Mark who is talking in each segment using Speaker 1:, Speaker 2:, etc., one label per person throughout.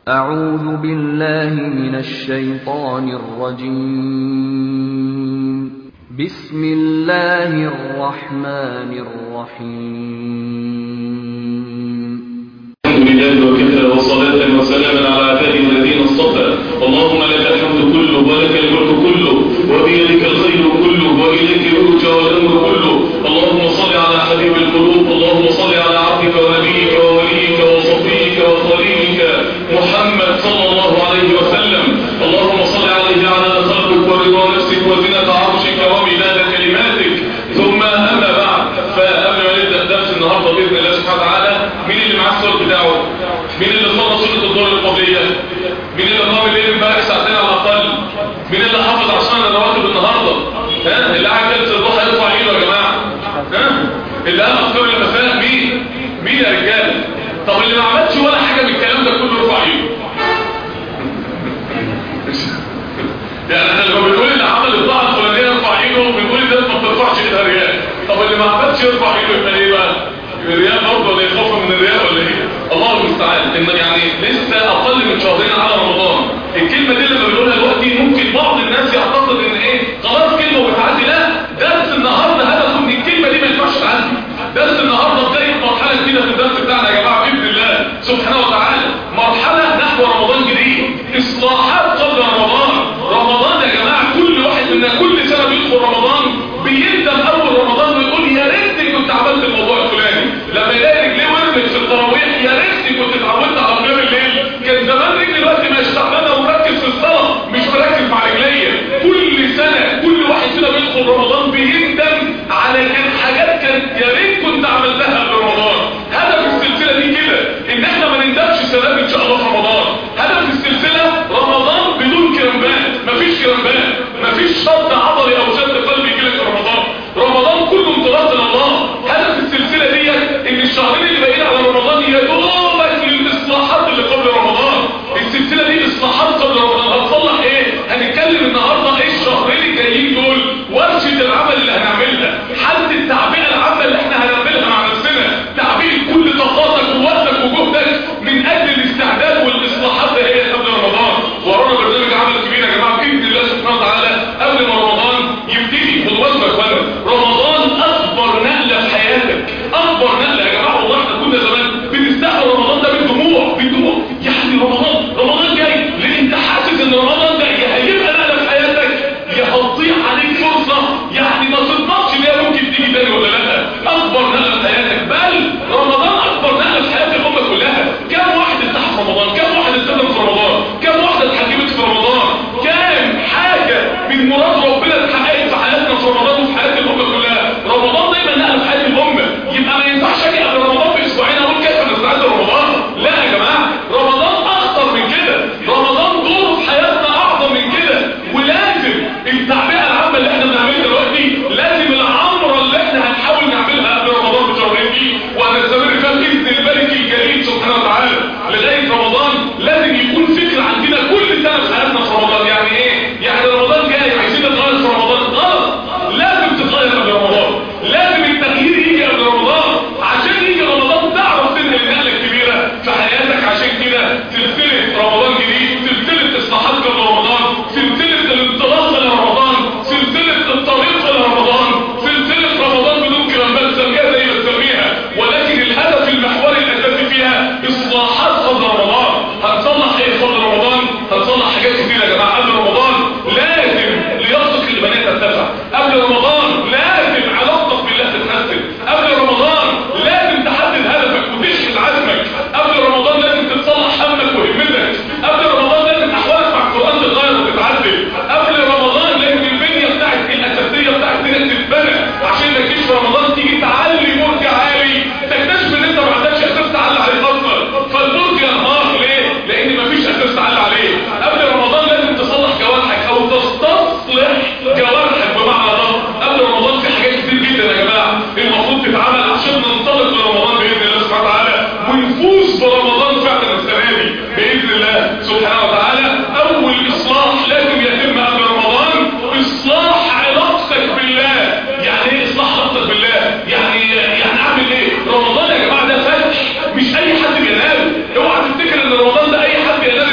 Speaker 1: أعوذ بالله من الشيطان الرجيم بسم الله الرحمن الرحيم
Speaker 2: الحمد لله وكفى وصلاة وسلاما على عباده الذين اصطفى اللهم لك الحمد كله ولك الملك كله وبيدك الخير كله وإليك يرجى والأمر كله اللهم صل على حبيب القلوب اللهم صل على عبدك ونبيك ووليك وصفيك وخليلك محمد صلى الله عليه وسلم اللهم صل عليه على خلقك ورضا نفسك وزنة عرشك ومداد كلماتك ثم أما بعد فقبل ما نبدأ درس النهارده بإذن الله سبحانه وتعالى مين اللي معاه الصور بتاعه؟ مين اللي صلى سنة الظهر القبلية؟ مين اللي قام الليل امبارح ساعتين على الأقل؟ مين اللي حافظ عشان الرواتب النهارده؟ ها؟ اللي قاعد جالس الضحى يرفع ايده يا جماعة؟ ها؟ اللي قام أذكار المساء مين؟ مين يا رجال؟ طب اللي ما عملش ولا حاجة من الكلام ده كله يرفع ايده. يعني احنا لما بنقول اللي عمل الطاعة الفلانية يرفع ايده بنقول الناس ما بترفعش ايدها رياء. طب اللي ما عملش يرفع ايده يبقى ايه بقى؟ الرياء برضه ولا يخاف من الرياء ولا ايه الله المستعان ان يعني لسه اقل من شهرين على رمضان الكلمه دي لما بنقولها دلوقتي ممكن بعض الناس يعتقد ان ايه خلاص كلمه وبتعدي لا درس النهارده هدفه ان الكلمه دي ما ينفعش تعدي درس النهارده بدايه مرحله جديده في الدرس بتاعنا يا جماعه باذن الله سبحانه وتعالى مرحله نحو رمضان جديد اصلاحات قبل رمضان رمضان يا جماعه كل واحد منا كل سنه بيدخل رمضان بيندم اول رمضان ويقول يا ريتني كنت عملت الموضوع الفلاني لما يلاقي رجليه ورمت في التراويح يا ريتني كنت اتعودت على قيام الليل كان زمان رجلي دلوقتي مش تعبانه ومركز في الصلاه مش مركز مع رجليا كل سنه كل واحد فينا بيدخل رمضان بيندم على كان حاجات كانت يا ريت كنت عملتها قبل رمضان هدف السلسله دي كده ان احنا ما نندمش سلام ان شاء الله في رمضان هدف السلسله رمضان بدون كرامبات مفيش كرامبات مفيش شد عضلي او شد قلبي يجيلك في رمضان رمضان كله انطلاق الى الله هدف السلسله ديت ان الشهرين اللي باقيين على رمضان يا دوبك للاصلاحات اللي قبل رمضان السلسله دي اصلاحات قبل رمضان هتصلح ايه هنتكلم النهارده ايه الشهرين الجايين دول ورشه العمل اللي هنعملها حد التعبئه العامه اللي احنا هنعملها مع نفسنا تعبئه كل طاقاتك ووقتك وجهدك من اجل الاستعداد والاصلاحات اللي هي قبل رمضان ورانا برنامج عمل كبير يا جماعه باذن الله سبحانه وتعالى قبل ما رمضان يبتدي خدوا بالكم يا اخوانا رمضان اكبر نقله في حياتك اكبر نقله يا جماعه والله احنا كنا زمان بنستحمل رمضان ده بالدموع بالدموع يعني رمضان رمضان جاي لان انت حاسس ان رمضان ده يا هيبقى نقله في حياتك يا هتضيع عليك فرصه يعني ما تضمنش ان هي ممكن تيجي تاني ولا لا اكبر نقله في حياتك بل رمضان اكبر نقله في حياه الامه كلها كم واحد اتحد في رمضان كم واحد استلم في رمضان كم واحده اتحجبت في رمضان كام حاجه من مراد ربنا اتحققت في حياتنا في رمضان وفي حياه الامه كلها رمضان دايما نقله في حياه الامه يبقى ما ينفعش اجي قبل رمضان باسبوعين اقول كيف نستعد لرمضان لا يا جماعه رمضان اخطر من كده رمضان دوره في حياتنا اعظم من كده ولازم التعبئه العامه اللي احنا بنعملها دلوقتي لازم العمره اللي احنا هنحاول نعملها قبل رمضان بشهرين دي وهنستمر فيها باذن الملك الجليل سبحانه وتعالى لغايه رمضان لازم يكون فكر عندنا كل سنه في حياتنا في رمضان يعني ايه؟ يعني رمضان جاي عايزين نتغير في رمضان غلط لازم تتغير قبل رمضان لازم التغيير يجي قبل رمضان عشان يجي رمضان تعرف تنقل النقله الكبيره في حياتك عشان كده سلسله رمضان جديد سلسله اصلاحات قبل رمضان سلسله الانطلاق الى رمضان سلسله الطريق الى رمضان سلسله رمضان بدون كلمات سميها زي ما تسميها ولكن الهدف المحوري الاساسي فيها اصلاحات قبل رمضان هنصلح ايه قبل رمضان هنصلح حاجات كتير يا جماعه قبل رمضان لازم لياقتك الايمانيه ترتفع قبل رمضان لازم علاقتك بالله تتحسن قبل رمضان لازم تحدد هدفك وتشحن عزمك قبل رمضان لازم تتصلح همك وهمتك قبل رمضان لازم احوالك مع القران تتغير وتتعدل قبل رمضان لازم البنيه بتاعت الاساسيه بتاعت دينك تتبنى عشان ما تجيش في رمضان تيجي تعلي برج عالي تكتشف ان انت ما عندكش اساس تعلي عليه اصلا فالبرج ينهار ليه؟ لان مفيش اساس تعلي عليه قبل رمضان لازم تصلح جوارحك او تستصلح جوارحك بمعنى ده قبل رمضان في حاجات كتير جدا يا جماعه المفروض تتعمل عشان ننطلق لرمضان باذن الله سبحانه وتعالى ونفوز برمضان فعلا السنه دي باذن الله سبحانه وتعالى اول اصلاح لازم يتم قبل رمضان اصلاح علاقتك بالله يعني ايه اصلاح علاقتك بالله يعني يعني اعمل ايه رمضان يا جماعه ده فتح مش اي حد بينال اوعى تفتكر ان رمضان ده اي حد ينال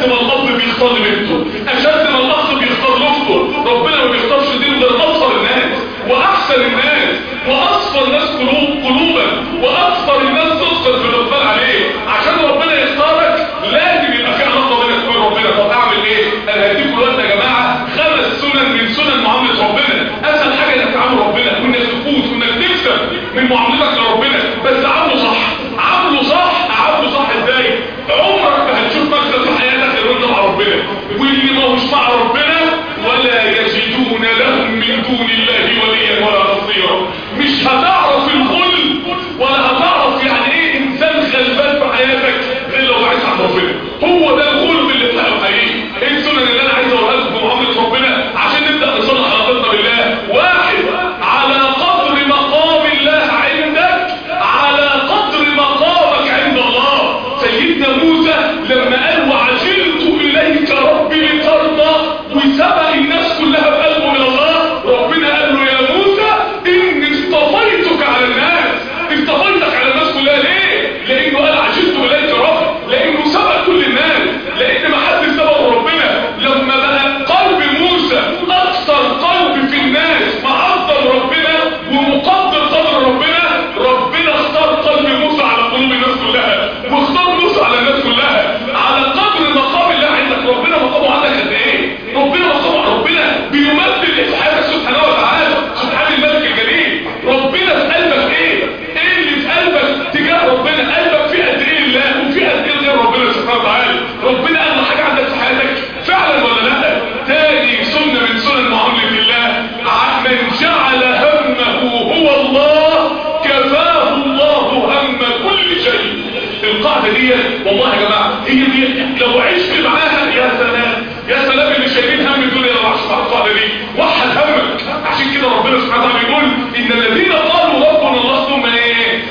Speaker 2: اشد ما الاب بيختار بنته اشد ما الاخ بيختار لاخته ربنا ما بيختارش دين غير اطهر الناس واحسن الناس واصفى الناس قلوب قلوبا واكثر الناس صدقا في الاقبال عليه عشان ربنا يختارك لازم يبقى في علاقه بينك وبين ربنا طب اعمل ايه انا هديكم دلوقتي يا جماعه خمس سنن من سنن معامله ربنا اسهل حاجه انك تعامل ربنا وانك تفوز وانك تكسب من معاملتك لربنا بس عامله صح عامله صح عامله صح ازاي عمرك ما هتشوف مكسب في حياتك غير وانت مع ربنا واللي ما هوش مع ربنا ولا يجدون لهم من دون الله وليا ولا نصيرا مش هتعرف الغل ولا هتعرف يعني ايه انسان غلبان في حياتك غير لو بعيد عن ربنا هو ده الغلب اللي بتاعه حقيقي ايه السنن اللي انا عايز اقولها لكم بمعامله ربنا عشان نبدا نصلح علاقتنا بالله واحد على قدر مقام الله عندك على قدر مقامك عند الله سيدنا موسى لما قال وعجلت اليك ربي لترضى وسبق الناس كلها بقلبه من الله ربنا قال له يا موسى اني اصطفيتك على الناس اصطفيتك على الناس كلها ليه لانه قال عجلت اليك رب لانه سبق كل الناس لان ما حد سبق ربنا لما بقى قلب موسى اكثر قلب في الناس معظم ربنا ومقدر قدر ربنا ربنا اختار قلب موسى على قلوب الناس كلها واختار موسى على الناس كلها على قدر مقام الله عندك ربنا مقامه عندك قد ايه ربنا مقامه ربنا بيمثل ايه في حياتك سبحانه وتعالى سبحان الملك الجليل ربنا في قلبك ايه ايه اللي في قلبك تجاه ربنا قلبك فيه قد ايه الله وفيه قد ايه غير ربنا سبحانه وتعالى ربنا قال حاجه عندك في حياتك فعلا ولا لا تاني سنه من سنن معامله الله من جعل همه هو الله كفاه الله هم كل شيء القاعده دي والله يا جماعه هي دي لو عشت معاها يا سلام يا سلام اللي شايلين هم الدنيا لو عشت مع القاعده دي وحد همك عشان كده ربنا سبحانه وتعالى بيقول ان الذين قالوا ربنا الله ثم ايه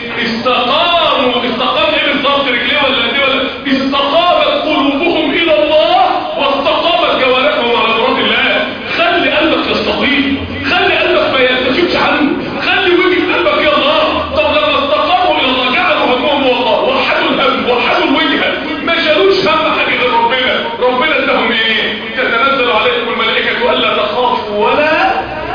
Speaker 2: استقاموا استقام ايه بالظبط رجليه ولا ايديه ولا استقامت قلوبهم الى الله واستقامت جوارحهم على مراد الله خلي قلبك يستقيم خلي قلبك ما يلتفتش عنه خلي وجه قلبك يا الله طب لما استقاموا الى الله جعلوا همهم هو الله وحدوا الهم وحدوا الوجهه ما شالوش هم حاجه غير ربنا ربنا اداهم ايه تتنزل عليكم الملائكه الا تخافوا ولا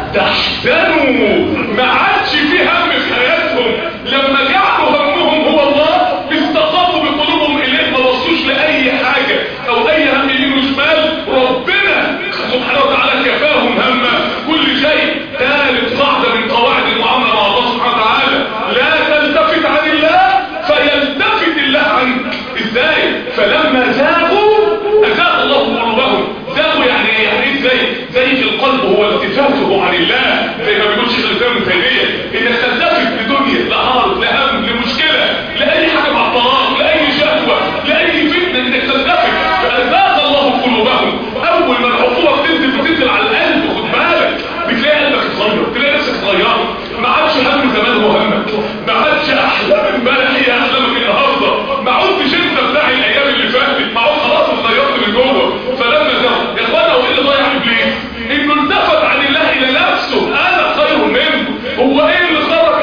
Speaker 2: تحزنوا ما عادش في هم في حياتهم لما جعلوا همهم هو الله استقاموا بقلوبهم اليه ما بصوش لاي حاجه او اي هم يمين وشمال ربنا سبحانه وتعالى كفاهم هم كل شيء ثالث قاعده من قواعد المعامله مع الله سبحانه وتعالى لا تلتفت عن الله فيلتفت الله عنك ازاي فلما زاغوا ازاغ الله قلوبهم زاغوا يعني ايه يعني ايه ازاي زي في القلب هو التفاته عن الله زي ما بيقول شيخ الاسلام ابن تيميه انك تلتفت لدنيا لعارض لهم لمشكله لاي حاجه مع الطلاق لاي شهوه لاي فتنه انك تلتفت فازاغ الله قلوبهم اول ما العقوبه بتنزل بتنزل على القلب خد بالك بتلاقي قلبك اتغير تلاقي نفسك اتغيرت ما عادش هم زمان هو همك ما عادش احلام امبارح هي احلامك النهارده ما عدتش انت بتاع الايام اللي فاتت ما عدت خلاص اتغيرت من جوه فلما زاد يا اخوانا هو ايه اللي ضيع ابليس انه التفت عن الله الى نفسه انا خير منه هو ايه اللي خرج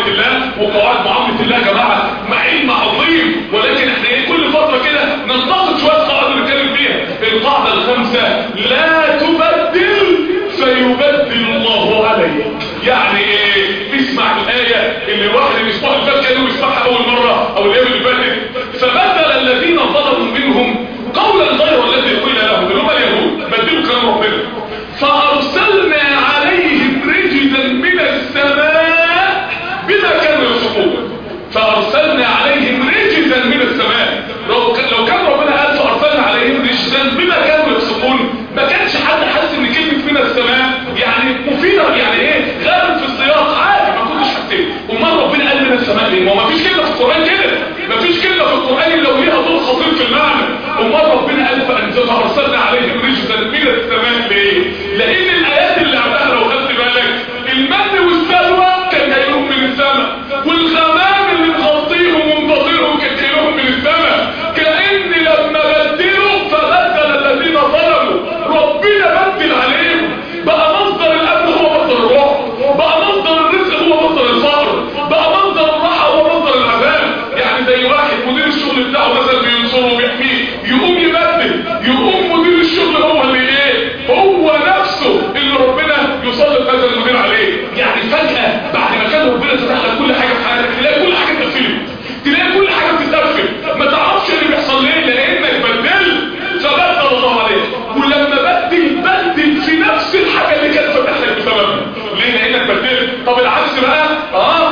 Speaker 2: الله وقواعد معامله الله يا جماعه مع علم عظيم ولكن احنا ايه كل فتره كده ننتقد شويه قواعد نتكلم فيها القاعده الخامسه لا تبدل فيبدل الله عليك يعني ايه اسمع الايه اللي الواحد الاسبوع اللي فات كانوا بيسمعها اول مره او الايام اللي فاتت فبدل الذين ظلموا منهم قولا غير الذي قيل لهم اللي هم اليهود بدلوا كلام ربنا فارسلنا عليهم رجلا من السماء بما كانوا يصفون فارسلنا عليهم رجلا من السماء لو لو كان ربنا قال فارسلنا عليهم رجلا بما كانوا يصفون ما كانش حد حاسس ان كلمه من السماء يعني مفيده يعني ايه غالب في السياق عادي ما كنتش حسيت امال ربنا قال من السماء ليه ما هو ما فيش كلمه في القران كده ما فيش كلمه في القران الا وليها دور خطير في المعنى امال ربنا قال فانزل فارسلنا عليهم رجلا من السماء ليه لان الايات اللي عندها لو خدت بالك المن والسلوى كان جايلهم من السماء والغمام اللي مغطيهم ومبطيرهم كان جايلهم من السماء كأن لما بدلوا فبدل الذين ظلموا ربنا بدل عليهم بقى مصدر الامن هو مصدر الروح بقى مصدر الرزق هو مصدر الفقر بقى مصدر الراحه هو مصدر العذاب يعني زي واحد مدير الشغل بتاعه مثلا بينصره وبيحميه يقوم يبدل يقوم مدير الشغل هو اللي ايه هو نفسه اللي ربنا يسلط هذا المدير عليه يعني فجاه بعد ما كان ربنا فتح لك كل حاجه في حياتك تلاقي كل حاجه اتقفلت تلاقي كل حاجه بتتقفل ما تعرفش اللي بيحصل ليه لانك بدلت فبدل الله عليك ولما بدل بدل في نفس الحاجه اللي كانت فتح لك بسببها ليه لانك بدلت طب العكس بقى اه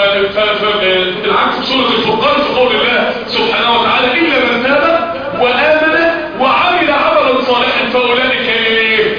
Speaker 2: العكس في سوره الفرقان في قول الله سبحانه وتعالى الا من تاب وامن وعمل عملا صالحا فاولئك ايه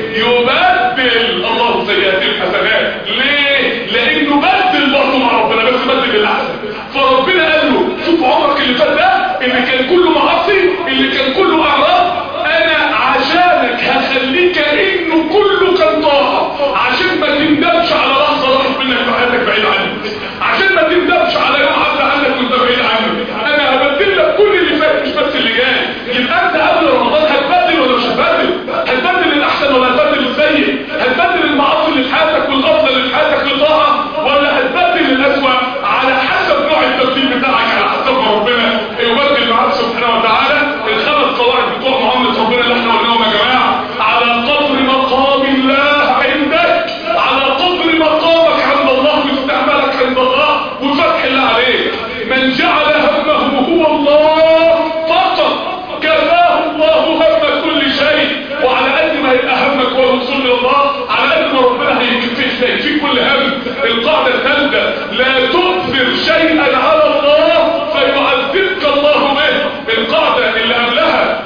Speaker 2: يبدل الله سيئاتهم حسنات ليه لانه بدل برضه مع ربنا بس بدل للاحسن فربنا قال له شوف عمرك اللي فات ده اللي كان كله معاصي اللي كان كله اعراض انا عشانك هخليك انه كله كان طاعه عشان ما تندمش على لحظه راحت منك في حياتك بعيد عني عشان ما تندمش على يوم عدى عنك وانت بعيد عني انا هبدل لك كل اللي فات مش بس اللي جاي يبقى انت قبل رمضان هتبدل ولا مش هتبدل هتبدل الاحسن ولا هتبدل السيء هتبدل المعاصي اللي في حياتك والافضل اللي في حياتك لطاعه ولا هتبدل الاسوأ على حسب نوع التبديل بتاعك على حسب ما ربنا يبدل معاك سبحانه وتعالى الخمس قواعد بتوع معامله ربنا اللي احنا قلناهم يا جماعه على قدر مقام الله عندك على قدر مقامك عند الله واستعمالك عند الله وفتح الله عليك من جعل همه هو الله فقط كفاه الله هم كل شيء وعلى قد ما يبقى همك هو الوصول الى الله على قد ما ربنا هيكفيك هيكفيك كل هم القاعده الثالثه لا تؤثر شيئا على الله فيعذبك الله به القاعده اللي قبلها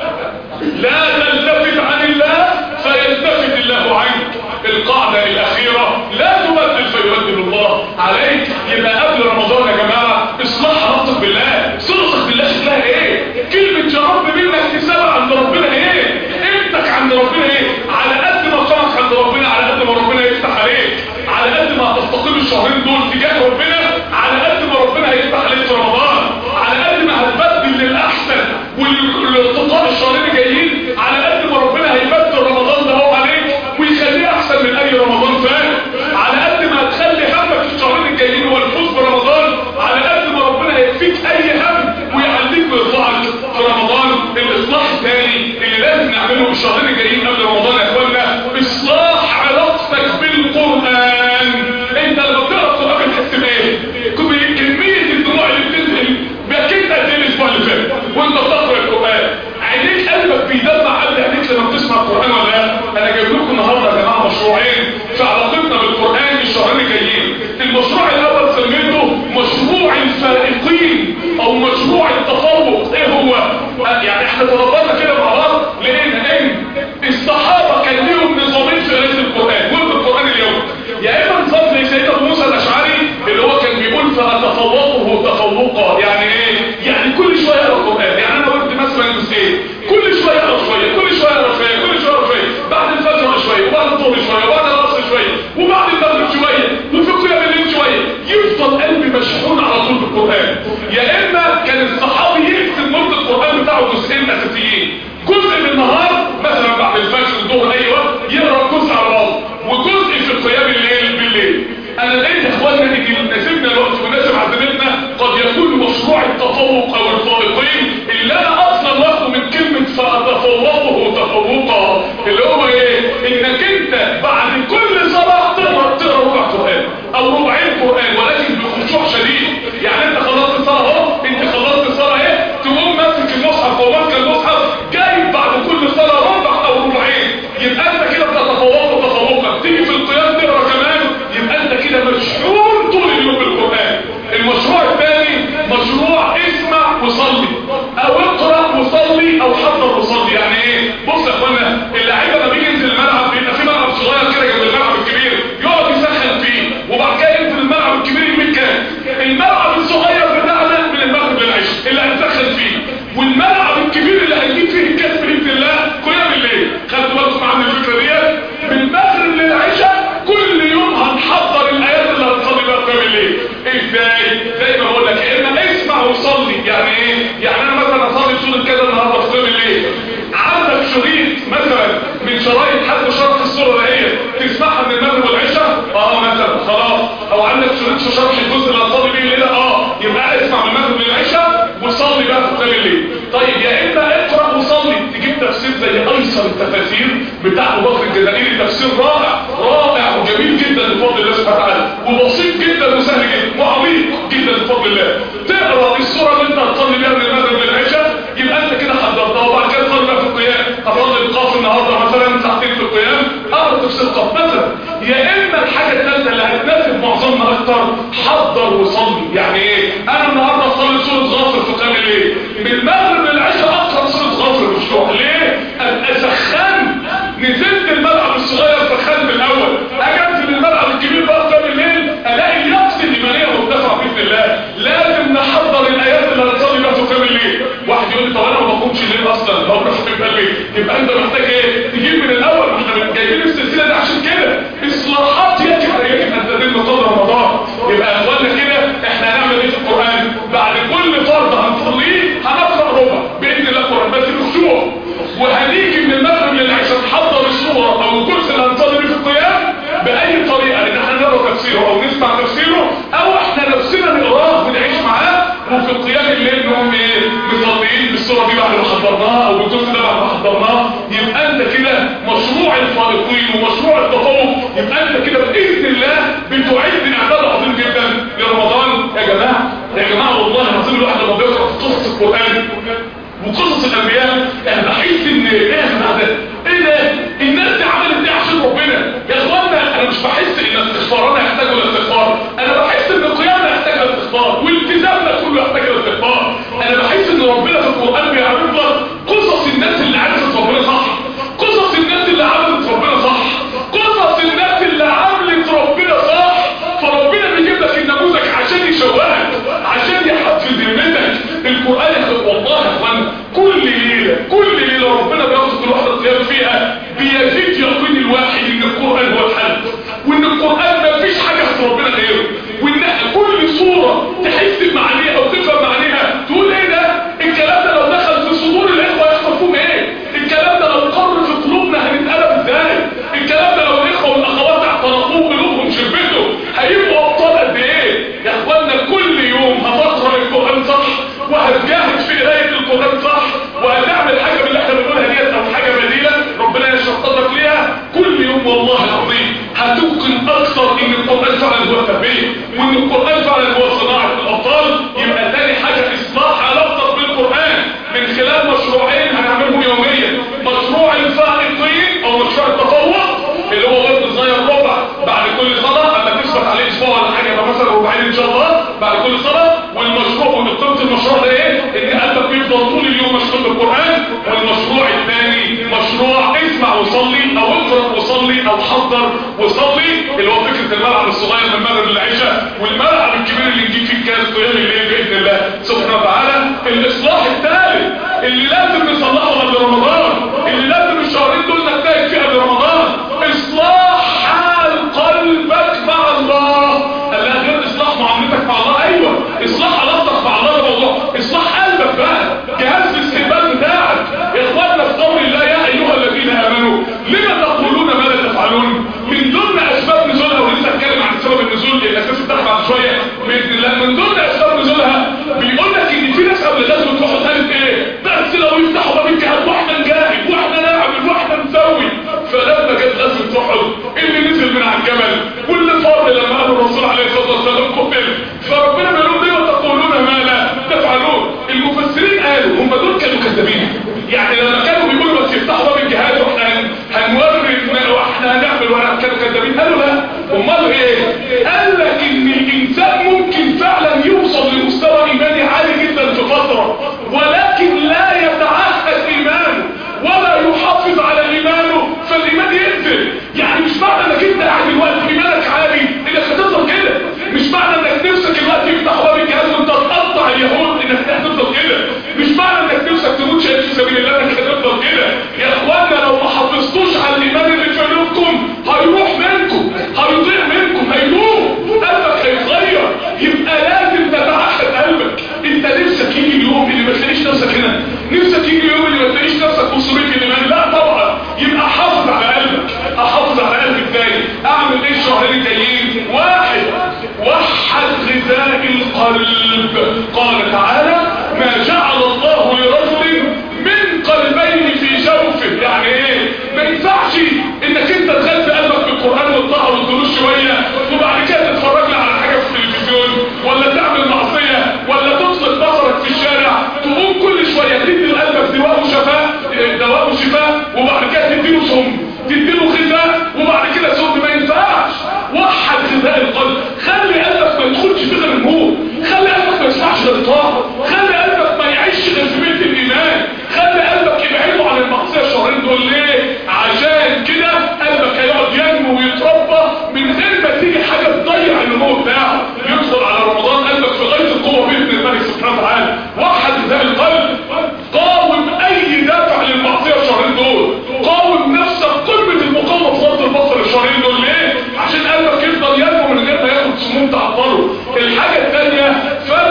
Speaker 2: لا تلتفت عن الله فيلتفت الله عنك القاعدة الأخيرة لا تبدل فيبدل الله عليك يبقى قبل رمضان يا جماعة إصلاح علاقتك بالله صلتك بالله شكلها إيه كلمة يا رب منك تسابع عند ربنا إيه قيمتك عند ربنا إيه على قد ما قامك عند ربنا على قد ما ربنا يفتح عليك على قد ما هتستقيم الشهرين دول تجاه ربنا على قد ما ربنا هيفتح عليك في رمضان على قد ما هتبدل للأحسن والارتقاء الشهرين الجايين على قد ما ربنا هيبدل رمضان ده هو عليك ويخليه احسن من اي رمضان فات على قد ما هتخلي همك في الشهرين الجايين هو الفوز برمضان على قد ما ربنا هيكفيك اي هم ويعليك ويرفعك في رمضان الاصلاح الثاني اللي لازم نعمله في الشهرين الجايين قبل رمضان يا اخوانا اصلاح علاقتك بالقران انت لما بتقرا القران بتحس بايه كميه الدموع اللي بتنزل بكيت قد ايه الاسبوع اللي فات وانت بتقرا القران عينيك قلبك بيدمع قبل عينيك لما بتسمع القران ولا لا انا جايب لكم النهارده يا جماعه مشروعين في علاقتنا بالقران الشهرين الجايين المشروع الاول سميته مشروع الفائقين او مشروع التفوق ايه هو يعني احنا تدبرنا كده مع بعض لقينا ان الصحابه كان ليهم نظامين في قراءه القران ورد القران اليوم يا اما نظام زي سيدنا ابو موسى الاشعري اللي هو كان بيقول فاتفوقه تفوقا يعني ايه يعني كل شويه اقرا القران يعني انا ورد مثلا ايه كل شويه اقرا شويه كل شويه اقرا شويه كل شويه اقرا شويه بعد الفجر اقرا شويه وبعد الظهر شويه وبعد العصر شويه وبعد المغرب شويه وفي قيام الليل شويه يفضل قلبي مشحون على طول بالقران يا اما كان الصحابي يقسم ورد القران بتاعه جزئين اساسيين جزء من النهار مثلا بعد الفجر الظهر اي وقت يقرا جزء على بعض وجزء في قيام الليل بالليل انا لقيت يا اخوانا ان ناسبنا الوقت وناسب ازاي زي ما بقول لك يا اما اسمع وصلي يعني ايه يعني انا مثلا اصلي سوره كذا النهارده في قيام الليل عندك شريط مثلا من شرايط حد شرح السوره دي تسمعها من المغرب والعشاء اه مثلا خلاص او عندك شريط في شرح الجزء اللي هتصلي بيه الليله اه يبقى اسمع من المغرب للعشاء وصلي بقى في قيام الليل طيب يا اما اقرا وصلي تجيب تفسير زي ايسر التفاسير بتاع ابو بكر الجزائري تفسير رائع رائع وجميل جدا بفضل الله سبحانه وتعالى وبسيط جدا وسهل جدا وعميق جدا بفضل الله تقرا السوره اللي انت هتصلي بيها من المغرب للعشاء يبقى انت كده حضرتها وبعد كده تصلي بقى في القيام هتصلي القاف النهارده مثلا ساعتين في القيام اقرا تفسير القاف مثلا يا اما الحاجه الثالثه اللي هتناسب معظمنا اكتر حضر وصلي يعني ايه انا النهارده اصلي سوره غافر في قيام الليل من المغرب للعشاء اقرا سوره غافر مفتوح ليه ابقى سخنت نزلت الملعب الصغير سخنت الاول اجي الملعب الكبير بقى قيام الليل الاقي اليقظه الايمانيه مرتفعه باذن الله لازم نحضر الايات اللي هنصلي بيها في قيام الليل واحد يقول لي طب انا ما بقومش ليه اصلا هو مش بيبقى ليه يبقى انت محتاج ايه تجيب من الاول ما احنا جايبين السلسله دي عشان كده اصلاحات يجب يجب ان تتم قبل رمضان يبقى يا اخوانا كده احنا هنعمل ايه في القران بعد كل فرض هنصليه هنقرا ربع باذن الله القران بس بخشوع وهنيجي من المغرب للعشاء نحضر الصوره او الكرسي اللي هنصلي بيه في القيام باي طريقه ان احنا نقرا تفسيره او نسمع تفسيره او احنا نفسنا نقراه ونعيش معاه وفي قيام الليل نقوم ايه مصليين بالصوره دي بعد ما حضرناها او بالكرسي ده بعد ما حضرناه يبقى انت كده مشروع الفائقين ومشروع التفوق يبقى انت كده باذن الله بتعد اعداد عظيم جدا لرمضان يا جماعه يا جماعه والله العظيم الواحد لما بيقرا قصص القران وقصص الانبياء انا بحس ان ايه يا جماعه ده ايه ده الناس دي عملت ايه عشان ربنا يا اخوانا انا مش بحس ان استغفارنا يحتاج الاستغفار انا بحس ان قيامنا يحتاج الاستغفار والتزامنا كله يحتاج الاستغفار انا بحس ان ربنا في القران بيعرض لك قصص الناس اللي عرفت ربنا صح قصص الناس اللي عملت ربنا صح قصص الناس اللي عملت ربنا صح فربنا بيجيب لك النموذج عشان يشوهك عشان يحفز همتك القران يا اخوان والله يا اخوان كل ليله كل ليله ربنا بياخد كل واحده صيام فيها بيزيد يقين الواحد ان القران هو الحل وان القران ما فيش حاجه في ربنا غيره وان كل صوره تحس بمعانيها او تفهم معانيها تقول ايه ده الكلام ده لو دخل في صدور الاخوه يحصل فيهم ايه الكلام ده لو قر في قلوبنا هنتقلب ازاي الكلام ده لو الاخوه والاخوات اعترفوه قلوبهم شربته هيبقوا ابطال قد ايه يا اخوانا كل يوم هتقرا القران صح وهتجاهد في قرايه القران صح وهتعمل حاجه من اللي احنا بنقولها ديت او حاجه بديله ربنا يشطبك ليها كل يوم والله العظيم هتوقن اكثر ان القران فعلا هو التربيه وان القران فعلا هو صناعه الابطال يبقى تاني حاجه اصلاح علاقتك بالقران من خلال مشروعين هنعملهم يوميا مشروع الفائقين او مشروع التفوق اللي هو برضه صغير ربع بعد كل صلاه اما تثبت عليه اسبوع ولا حاجه يبقى مثلا ربعين ان شاء الله بعد كل صلاه والمشروع ونقطه المشروع ده ايه ان قلبك يفضل طول اليوم مشغول بالقران والمشروع الثاني مشروع اسمع وصلي او اقرا وصلي او حضر وصلي اللي هو فكره الملعب الصغير من المغرب للعشاء والملعب الكبير اللي نجيب فيه الكاس قيام الليل باذن الله سبحانه وتعالى الاصلاح الثالث اللي لازم نصلحه قبل رمضان اللي لازم الشهرين دول نجتهد فيه قبل رمضان اصلاح حال قلبك مع الله لا غير اصلاح معاملتك مع الله ايوه اصلاح علاقتك مع الله ده موضوع اصلاح قلبك بقى جهاز الاستقبال بتاعك يا اخوانا في قول الله يا ايها الذين امنوا لما تقولون ما لا تفعلون من ضمن اسباب نزولها ولسه اتكلم عن سبب النزول الاساس بتاعها بعد شويه باذن الله من ضمن اسباب نزولها بيقول لك ان في ناس قبل غزوه احد قالت ايه بس لو يفتحوا باب الجهاد واحنا نجاهد واحنا نعمل واحنا نسوي فلما جت غزوه احد اللي نزل من على الجبل واللي فر لما قال الرسول عليه الصلاه والسلام قتل فربنا بيقول لهم ليه تقولون ما لا تفعلون المفسرين قالوا هم دول كانوا كذابين يعني لما كانوا بيقولوا بس يفتحوا باب الجهاد واحنا هنوري واحنا هنعمل وانا كانوا كذابين قالوا لا امال ايه قال لك ان الانسان ممكن فعلا يوصل القلب قال تعالى ما جعل الله لرجل من قلبين في جوفه يعني ايه ما ينفعش انك انت تغذي قلبك بالقران والطاعه والدروس شويه وبعد كده تتفرج لي على حاجه في التلفزيون ولا تعمل معصيه ولا تطلق بصرك في الشارع تقوم كل شويه تدي لقلبك دواء وشفاء دواء وشفاء وبعد كده تديله سم تديله غذاء وبعد كده سم ما ينفعش وحد غذاء القلب خلي قلبك ما يدخلش في غير النور خلي قلبك ما يسمعش غير الطاعه خلي قلبك ما يعيش غير في بيت الايمان خلي قلبك يبعده عن المعصيه الشهرين دول ليه عشان كده قلبك هيقعد ينمو ويتربى من غير ما تيجي حاجه تضيع النمو بتاعه يدخل على رمضان قلبك في غايه القوه باذن الملك سبحانه وتعالى وحد غذاء القلب قاوم اي دافع للمعصيه الشهرين دول قاوم نفسك قمه المقاومه في غض البصر الشهرين دول ليه عشان قلبك يفضل ينمو من غير ما ياخد سموم تعطله الحاجه الثانيه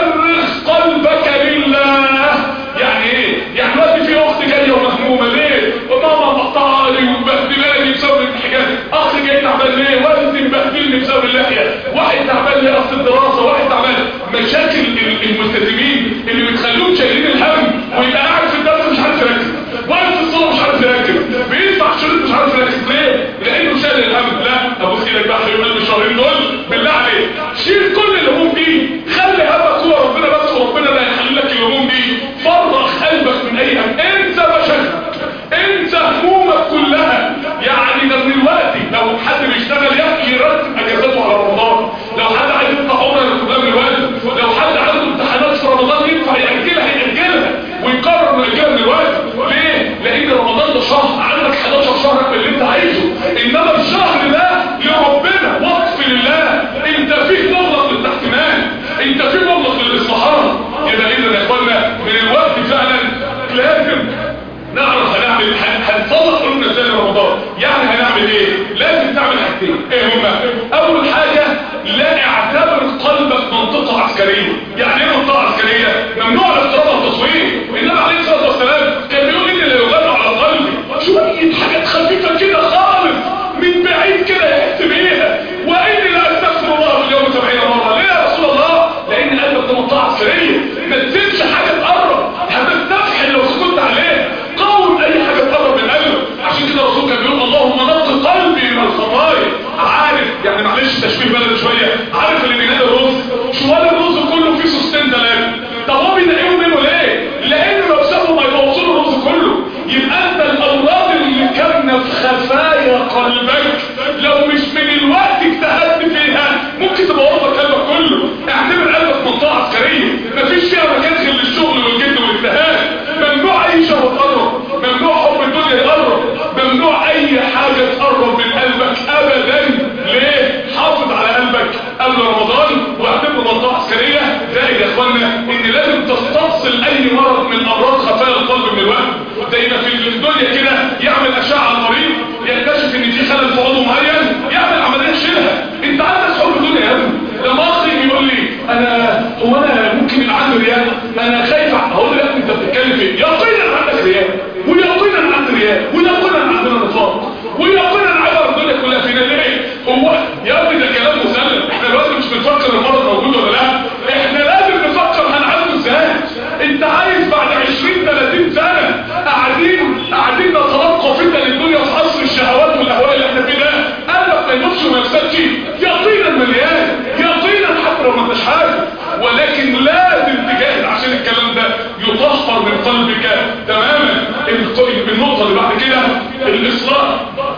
Speaker 2: فرغ قلبك لله يعني ايه يعني دلوقتي في اخت جايه ومهمومه ليه وماما مقطعه لي ومبهدلاني بسبب الحجاب اخ جاي تعبان ليه والدي مبهدلني بسبب اللحيه واحد تعبان ليه اصل الدراسه واحد تعبان مشاكل الملتزمين اللي بتخلوهم شايلين الهم ويبقى قاعد في الدرس مش عارف يركز واقف في الصلاه مش عارف يركز بيسمع شريط مش عارف يركز ليه لانه شايل الهم لا ابوس ايدك بقى يومين الشهرين دول بالله عليك شيل كل الهموم دي خلي همك هو ربنا بس وربنا اللي هيحل لك الهموم دي فرغ قلبك من اي هم انسى مشاكلك انسى همومك كلها يعني ده من الوقت لو حد بيشتغل يحكي يرتب اجازاته على رمضان لو حد عايز يطلع عمره يرتبها من الوقت لو حد عنده امتحانات في رمضان ينفع يأجلها يأجلها ويقرر انه يأجلها من الوقت ليه؟ لان رمضان ده شهر عندك 11 شهر من اللي انت عايزه انما الشهر ده لربنا وقف لله انت فيه مغلق للتحكيمات انت فيه مغلق للاصلاحات يبقى اذا يا اخوانا من الوقت فعلا لازم نعرف هنعمل هنصلح قلوبنا ازاي رمضان يعني هنعمل ايه لازم نعمل حاجتين ايه هما اول حاجه لا اعتبر قلبك منطقه عسكريه يعني ايه منطقه عسكريه ممنوع الاختراق والتصوير النبي عليه الصلاه والسلام كان بيقول ان لا يغلب على قلبي شويه حاجات خفيفه كده خالص من بعيد كده يحس بيها واني لا استغفر الله في اليوم 70 مره ليه يا رسول الله لان قلبك ده منطقه عسكريه ما تسيبش حاجه تقرب هتستفحل لو سكت عليه قاوم اي حاجه تقرب من قلبك عشان كده الرسول كان بيقول اللهم نقي قلبي من الخطايا عارف يعني معلش تشبيه بلد شويه عارف اللي بينادي الرز شوال الرز كله فيه سوستين ثلاثه طب هو بينقيهم منه ليه لان لو سابوا ما يبوظوا له الرز كله يبقى انت الامراض اللي كامنه في خفايا قلبك لو مش من الوقت اجتهدت فيها ممكن تبوظ لك قلبك كله اعتبر قلبك منطقه عسكريه مفيش فيها مكان غير للشغل والجد والاجتهاد ممنوع اي شهوه تقرب ممنوع حب الدنيا يقرب ممنوع اي حاجه تقرب من قلبك ابدا ليه حافظ على قلبك قبل رمضان واعتبره منطقه عسكريه زائد يا اخوانا ان لازم تستفصل اي مرض من امراض خفايا القلب من الوقت زي ما في الدنيا كده يعمل اشعه على المريض يكتشف ان في خلل في عضو معين يعمل عمليه يشيلها انت عندك حب الدنيا يا ابني لما اخي يقول لي انا هو انا ممكن يبقى عندي رياء انا خايف اقول له يا ابني انت بتتكلم في ايه يقينا عندك رياء ويقينا عندي رياء ويقينا عندنا نفاق ويقينا عبر الدنيا كلها فينا ليه هو يا ابني ده كلام مسلم احنا دلوقتي مش بنفكر المرض موجود ولا لا احنا لازم نفكر هنعالجه ازاي انت عايز بعد 20 30 سنه قاعدين قاعدين نتلقى فتن الدنيا في عصر الشهوات والاهواء اللي احنا فيه ده قلبك ما يموتش وما يفسدش يقينا مليان يقينا حتى لو ما انتش حاجه ولكن لازم تجاهد عشان الكلام ده يطهر من قلبك تماما النقطه اللي بعد كده الاصلاح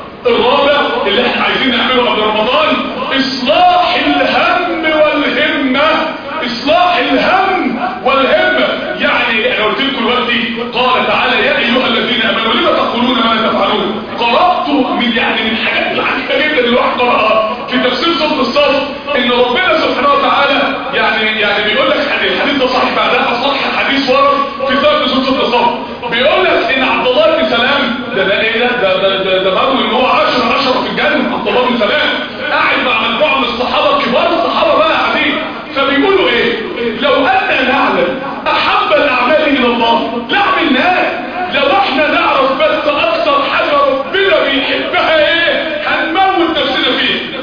Speaker 2: الرابع اللي احنا عايزين نعمله قبل رمضان اصلاح الهم والهمه اصلاح الهم والهمه يعني انا قلت لكم دلوقتي قال تعالى يا ايها الذين امنوا لما تقولون ما لا تفعلون قرات من يعني من الحاجات العجيبه جدا اللي الواحد قراها في تفسير سوره الصف ان ربنا سبحانه وتعالى يعني يعني بيقول لك الحديث ده صحيح بعدها اصح الحديث ورد في سوره سوره الصف بيقول لك ان عبد الله بن سلام ده ده ايه ده ده ده, ده, ده مروي ان هو 10 10 في الجنه عبد الله بن سلام قاعد مع مجموعه من الصحابه كبار الصحابه بقى قاعدين فبيقولوا ايه لو اننا نعلم احب الاعمال الى الله لعملناه لو احنا نعرف بس اكتر حاجه ربنا بيحبها ايه هنموت نفسنا فيه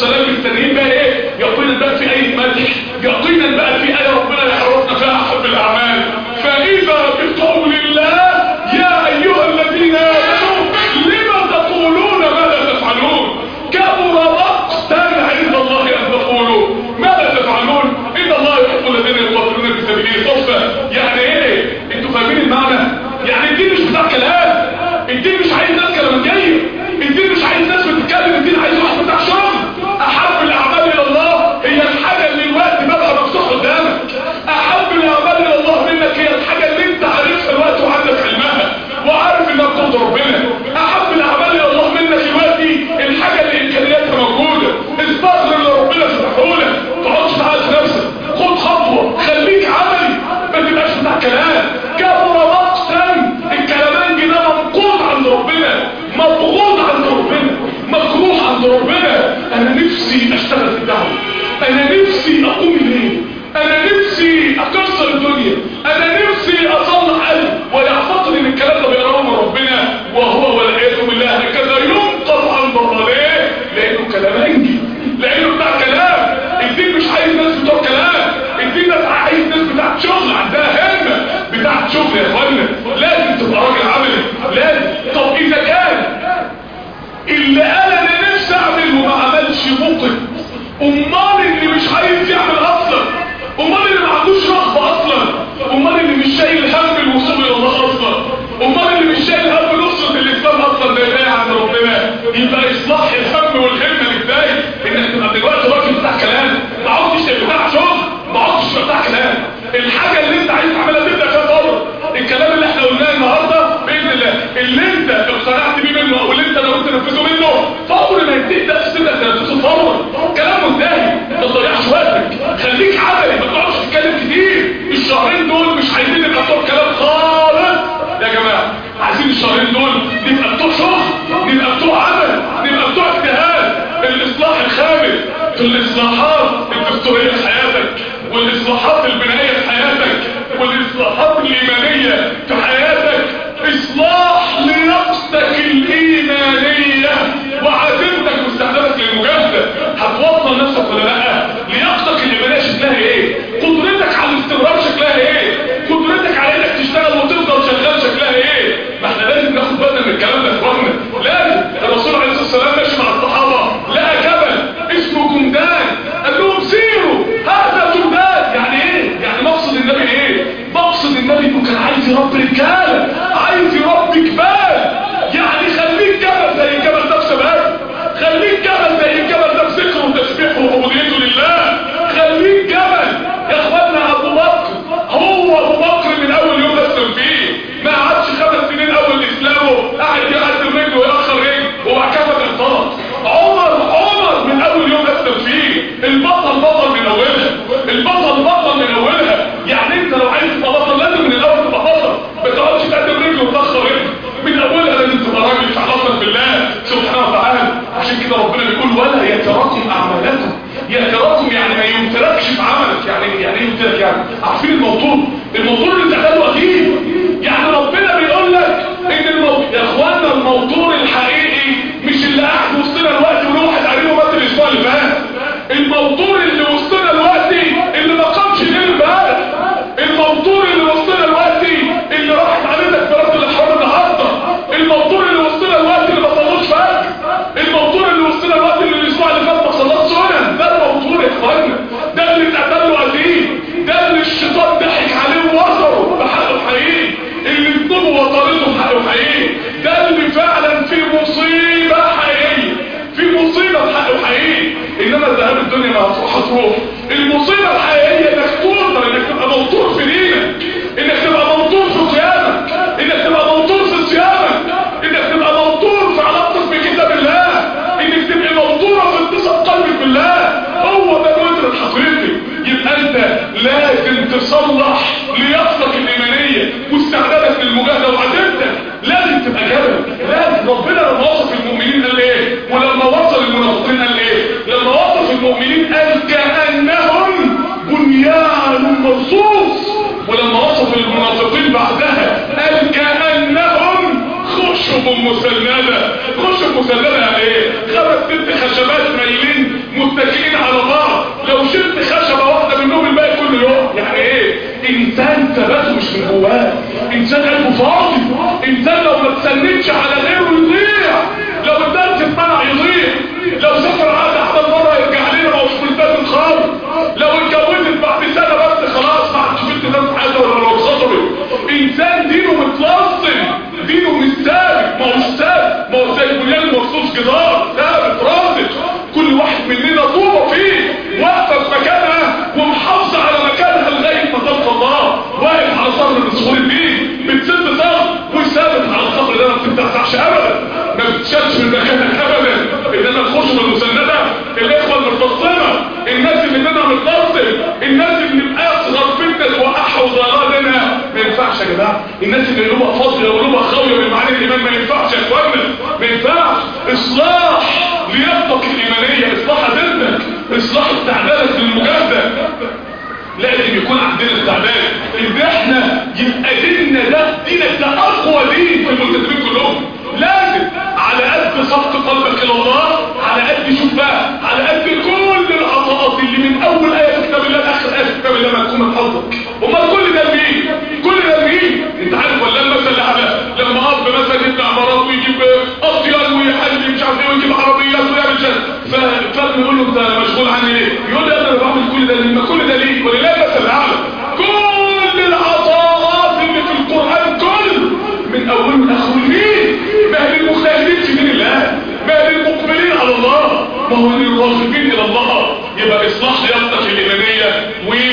Speaker 2: والسلام مستنيين بقى ايه يقينا بقى في اي مدح يقينا بقى في ايه ربنا يعرفنا فيها احب الاعمال فاذا بقول الله يا ايها الذين امنوا لما تقولون ما لا تفعلون كبر مقتا عند الله ان تقولوا ما لا تفعلون ان الله يحب الذين يقاتلون في سبيله صفا يعني ايه انتوا فاهمين المعنى يعني الدين مش بتاع كلام الدين مش عايز ناس كلامجيه الدين مش عايز ناس بتتكلم الدين عايز واحد بتاع شغل احب الاعمال الى الله هي الحاجه اللي الوقت بقى مفتوح قدامك احب الاعمال الى الله منك هي الحاجه اللي انت عارفها الوقت وعندك علمها وعارف انها بترضي ربنا احب الاعمال الى الله منك دلوقتي الحاجه اللي امكانياتها موجوده استغفر اللي ربنا فتحه لك تقعدش تعالى نفسك خد خطوه خليك عملي ما تبقاش بتاع كلام كبر مقتا الكلامانجي ده منقوط عند ربنا مبغوض عند ربنا مكروه عند ربنا انا نفسي اشتغل في الدعوه انا نفسي اقوم الليل انا نفسي اكسر الدنيا انا نفسي اصلح قلبي ويعتقد ان الكلام ده بيقراه من ربنا وهو والعياذ بالله هكذا ينقض عند الله ليه؟ لانه كلامانجي لانه بتاع كلام الدين مش عايز ناس بتوع كلام الدين ده عايز ناس بتاعت شغل عندها همه بتاعت شغل يا اخوانا لازم تبقى راجل عملي لازم طب اذا كان اللي قال انا نفسي اعمل وما عملش ممكن امال اللي مش عايز يعمل اصلا امال اللي ما عندوش رغبه اصلا امال اللي مش شايل هم الوصول الى الله اصلا امال اللي مش شايل هم نصرة الاسلام اصلا ده ازاي عند ربنا يبقى اصلاح الهم والهمه ازاي انك تبقى دلوقتي راجل بتاع كلام ما عدتش بتاع شغل ما عدتش بتاع كلام الحاجه اللي انت عايز تعملها تبدا فيها فور الكلام اللي احنا قلناه النهارده باذن الله اللي انت اقتنعت بيه منه او اللي انت لو تنفذه منه فور ما يبتدي ده تبدا تنفذه فور كلام منتهي ما تضيعش وقتك خليك عملي ما تقعدش تتكلم كتير الشهرين دول مش عايزين نبقى بتوع كلام خالص يا جماعه عايزين الشهرين دول نبقى بتوع شغل نبقى بتوع عمل نبقى بتوع اجتهاد الاصلاح الخامس في الاصلاحات الدستوريه في حياتك والاصلاحات البنائيه في حياتك والاصلاحات الايمانيه في حياتك اصلاح لنفسك الايمانيه وعزيمتك واستعدادك للمجاهده هتوصل نفسك ولا لا لياقتك الايمانيه شكلها ايه قدرتك على الاستمرار شكلها ايه قدرتك على انك تشتغل وتفضل شغال شكلها ايه ما احنا لازم ناخد بالنا من الكلام ده يا اخوانا لازم الرسول عليه الصلاه والسلام ماشي مع الصحابه لقى جبل اسمه جمدان قال لهم سيروا هذا جمدان يعني ايه يعني مقصد النبي ايه مقصد النبي انه كان عايز يربي رجاله عايز يربي جبال يعني خليك جبل زي الجبل ده في شباب خليك جبل زي الجبل ده في ذكره وتسبيحه وعبوديته لله خليك جبل يا اخوانا ابو بكر هو ابو بكر من اول يوم اسلم فيه ما قعدش خمس سنين اول اسلامه قاعد يقدم رجله ويأخر رجله وبعد كده اختلط عمر عمر من اول يوم اسلم فيه البطل بطل من اولها البطل بطل من اولها يعني انت لو عايز تبقى بطل لازم من الاول تبقى بطل ما تقعدش تقدم رجله وتأخر رجله من اولها لازم تبقى راجل في علاقتك بالله سبحانه وتعالى عشان كده ربنا بيقول ولا يتراكم اعمالكم يتراكم يعني ما يمتلكش في عملك يعني يعني ايه يمتلك يعني عارفين الموضوع الموضوع اللي بتعمله اكيد يعني ربنا بيقول لك ان الموضوع يا اخوانا الموضوع الحقيقي مش اللي قاعد وسطنا الوقت وله واحد قريبه مات الاسبوع اللي فات الموضوع اللي وسطنا الوقت اللي ما قامش ليل امبارح الموضوع اللي وسطنا الوقت اللي راحت عليك برد الاحرام النهارده الموضوع اللي وسطنا الوقت اللي ما صلوش فجر الموضوع اللي وسطنا الوقت اللي الاسبوع اللي فات ما صلاش سنن ده الموضوع يا اخوانا ده اللي اتقتل له قتيل ده اللي الشيطان ضحك عليه ووصله بحقه الحقيقي مسندة تخش بمسندة يعني ايه خمس ست خشبات مايلين متكئين على بعض لو شلت خشبة واحدة منهم الباقي كل يوم يعني ايه انسان ثباته مش من جواه انسان قلبه فاضي انسان لو ما تسندش على غيره يضيع لو الدرس اتمنع يضيع لو سافر عاد احسن مرة يرجع لنا ما هوش ملتزم خالص لو اتجوزت بعد سنة بس خلاص ما عادش في التزام في حياتها ولا لو اتخطبت انسان دينه متلصم دينه مش ثابت ما هوش ثابت ما هو زي البنيان مرصوص جدار ثابت راسخ كل واحد مننا طوبة فيه واقفة في مكانها ومحافظة على مكانها لغاية ما تلقى الله واقف على صبر من صخور الدين بتسد صبر وثابت على الصبر ده ما بتتسعش ابدا ما بتشالش من مكانك ابدا انما نخش بالمسندة الاخوة المرتصمة الناس اللي منها متنصب الناس اللي باصغر فتنة واحوز ارادنا ما ينفعش يا جماعة الناس اللي قلوبها فاضية وقلوبها خاوية من معاني الايمان ما ينفعش يا اخوانا ما ينفعش اصلاح لياقتك الايمانية اصلاح ذهنك اصلاح استعدادك للمجاهدة لازم يكون عندنا استعداد ان احنا يبقى ديننا ده دينك ده اقوى دين في الملتزمين كلهم لازم على قد صفق قلبك الى الله على قد شوف بقى على قد كل العطاءات اللي من اول ايه في كتاب الله لاخر ايه في كتاب الله مكتوبه من حظك امال كل ده لمين كل ده لمين انت عارف ولا المثل على لما اب مثلا يبني عمارات ويجيب اطيان ويحل مش عارف ايه ويجيب عربيات ويعمل شيء فالفرد يقول له انت مشغول عني ليه يقول لي انا بعمل كل ده ليه ما كل ده ليه ولله المثل الاعلى كل العطاءات اللي في القران كل من اوله لاخره مين ما هي المجتهدين في دين الله ما هي المقبلين على الله ما هو الراغبين الى الله يبقى اصلاح لياقتك الايمانيه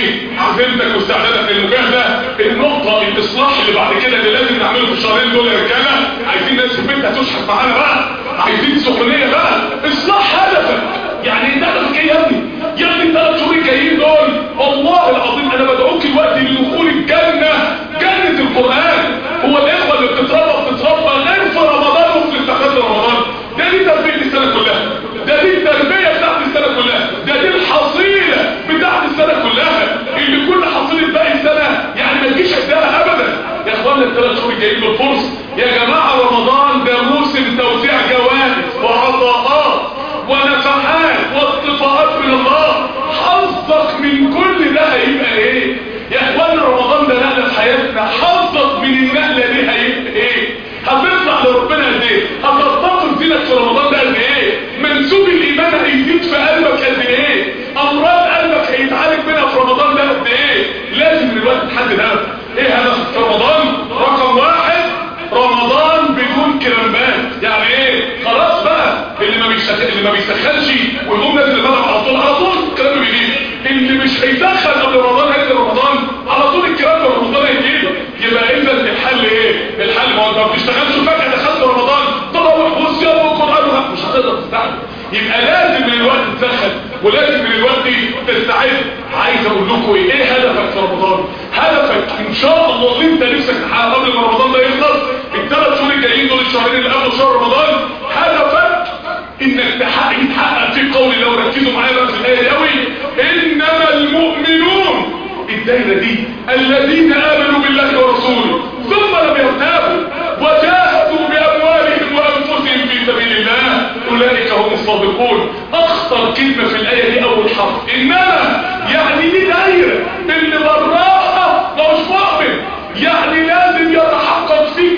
Speaker 2: وعزيمتك واستعدادك للمجاهده النقطه الاصلاح اللي بعد كده اللي لازم نعمله في الشهرين دول يا رجاله عايزين ناس في البيت هتشحت معانا بقى عايزين سخونيه بقى اصلاح هدفك يعني انت هدفك ايه يا ابني يا ابني الثلاث شهور الجايين دول والله العظيم انا بدعوك دلوقتي لدخول الجنه جنه القران هو الاخوه اللي بتتربى بتتربى غير في رمضان وفي الاستعداد لرمضان ده دي تربيه السنه كلها ده دي التربيه بتاعت السنه كلها ده دي الحصيله بتاعت السنه كلها اللي كل حصيله باقي السنه يعني ما تجيش عندها ابدا يا اخوانا الثلاث شهور الجايين دول فرصه يا جماعه رمضان ده موسم توزيع جوائز وعطاءات ونفحات واصطفاءات من الله حظك من كل ده هيبقى ايه يا اخوانا رمضان ده نقله في حياتنا حظك من النقله دي هيبقى ايه هتطلع لربنا قد ايه هترتقي دينك في رمضان ده قد ايه منسوب الايمان هيزيد في قلبك قد ايه امراض قلبك هيتعالج منها في رمضان ده قد ايه لازم من الوقت تحدد هدف ايه هدفك في رمضان رقم واحد رمضان بدون كرامبات يعني ايه خلاص بقى اللي ما بيسخ... اللي ما بيسخنش ويقوم نازل الملعب على طول على طول الكلام بيجي اللي مش هيسخن قبل رمضان هينزل رمضان على طول الكلام ده رمضان هيجي يبقى اذا الحل ايه الحل ما هو انت ما بتشتغلش فجاه دخلت رمضان تروح والصيام والقران مش هتقدر تستحمل يبقى لازم من الوقت تسخن ولازم من الوقت تستعد عايز اقول لكم ايه هدفك في رمضان هدفك ان شاء الله اللي انت نفسك تحققه قبل ما رمضان ده يخلص الثلاث شهور الجايين دول الشهرين اللي قبل شهر رمضان هدفك انك تحقق يتحقق في قولي لو ركزوا معايا بقى في الايه دي قوي انما المؤمنون الدايره دي الذين امنوا بالله ورسوله ثم لم يرتابوا وجاهدوا باموالهم وانفسهم في سبيل الله اولئك هم الصادقون اخطر كلمه في الايه دي اول حرف انما يعني دي دايره اللي براها مش مؤمن يعني لازم يتحقق في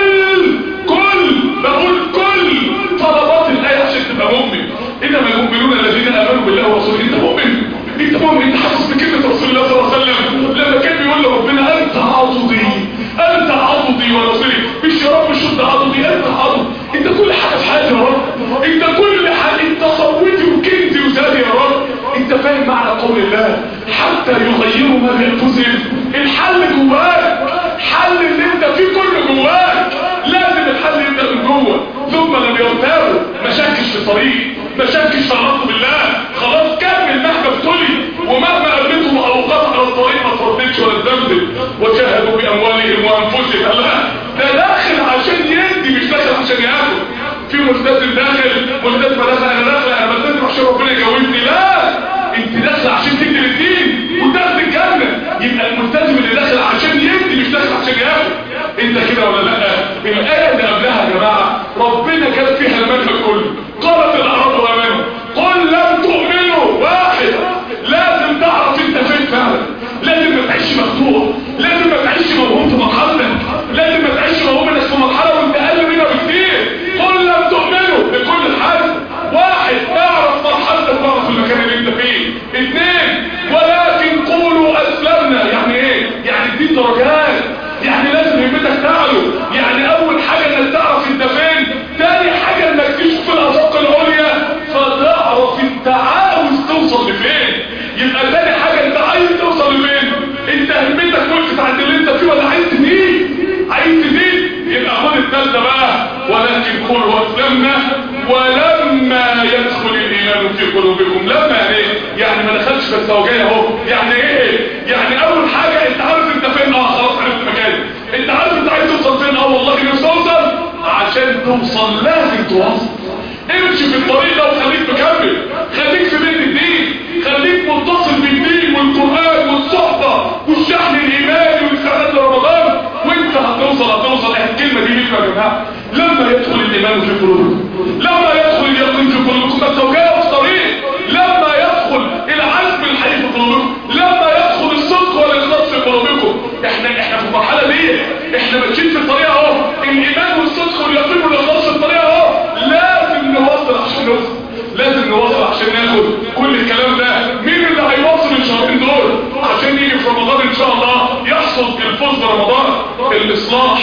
Speaker 2: كل كل بقول كل طلبات الايه عشان تبقى مؤمن انما المؤمنون الذين امنوا بالله ورسوله انت مؤمن انت مؤمن انت حاسس بكلمه رسول الله صلى الله عليه وسلم لما كان بيقول لربنا انت عضدي انت عضدي ورسولي مش يا رب شد عضدي انت عضد انت كل حاجه في حياتي يا رب انت كل حاجه انت صوتي وكنزي وزادي يا رب انت فاهم معنى قول الله حتى يغيروا ما بانفسهم الحل جواك حل اللي انت فيه كله جواك لازم الحل يبدا من جوه ثم لم يرتابوا ما شكش في طريق ما شكش في الرب بالله خلاص كمل مهما ابتلي ومهما قابلتهم اوقات على الطريق ما ترددش ولا تذنب وجاهدوا باموالهم وانفسهم الله ده داخل عشان يدي مش داخل عشان ياخد في ملتزم داخل ملتزم داخل انا داخل انا بلتزم عشان ربنا يجوزني لا انت داخل عشان تدي للدين وداخل الجنه يبقى الملتزم اللي داخل عشان يدي مش داخل عشان ياخد انت كده ولا لا الايه اللي قبلها يا جماعه ربنا ربنا جاب فيها المنهج كله قالت الاعراب امنوا قل لم تؤمنوا واحد لازم تعرف انت فين فعلا لازم ما تعيش مفتوح لازم ما تعيش موهوم في مرحلتك لازم ما تعيش موهوم انك في مرحله وانت اقل منها بكتير قل لم تؤمنوا بكل حاجه واحد اعرف مرحلتك واعرف المكان اللي انت فيه اثنين ولكن قولوا اسلمنا يعني ايه يعني دي درجات يعني لازم همتك تعلو يعني اول حاجه انك تعرف انت فين تاني حاجه انك تشوف الافاق العليا فتعرف انت عاوز توصل لفين يبقى تاني حاجه انت عايز توصل لفين انت همتك وقفت عند اللي انت فيه ولا عايز تزيد عايز تزيد يبقى خد الثالثه بقى ولكن قولوا اسلمنا ولما يدخل الايمان في قلوبكم لما يعني ايه يعني ما دخلش بس هو جاي اهو يعني ايه يعني اول حاجه انت عارف انت فين اه خلاص عرفت مكانك انت عارف انت عايز توصل فين اه والله نفسي اوصل عشان توصل لازم توصل امشي في الطريق ده وخليك مكمل خليك في بيت الدين خليك متصل بالدين والقران والصحبه والشحن الايماني والاستعداد لرمضان وانت هتوصل هتوصل الكلمه دي ليكم يا جماعه لما يدخل الايمان في قلوبكم لما يدخل اليقين في قلوبكم بس لو جاي في طريق لما يدخل العزم الحقيقي في قلوبكم لما يدخل الصدق والاخلاص في قلوبكم احنا احنا في المرحله دي احنا ماشيين في الطريق اهو الايمان والصدق واليقين والاخلاص في الطريق اهو لازم نوصل عشان نوصل لازم نوصل عشان ناخد كل الكلام ده مين اللي هيوصل الشهرين دول عشان يجي في رمضان ان شاء الله يحصل الفوز برمضان الاصلاح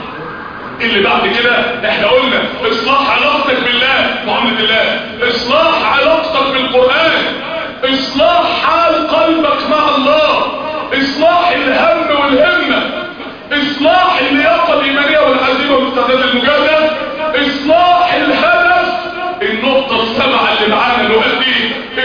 Speaker 2: اللي بعد كده احنا قلنا اصلاح علاقتك بالله معاملة الله اصلاح علاقتك بالقرآن اصلاح حال قلبك مع الله اصلاح الهم والهمة اصلاح اللياقة الايمانية والعزيمة والاستعداد المجاهدة اصلاح الهدف النقطة السبعة اللي معانا دلوقتي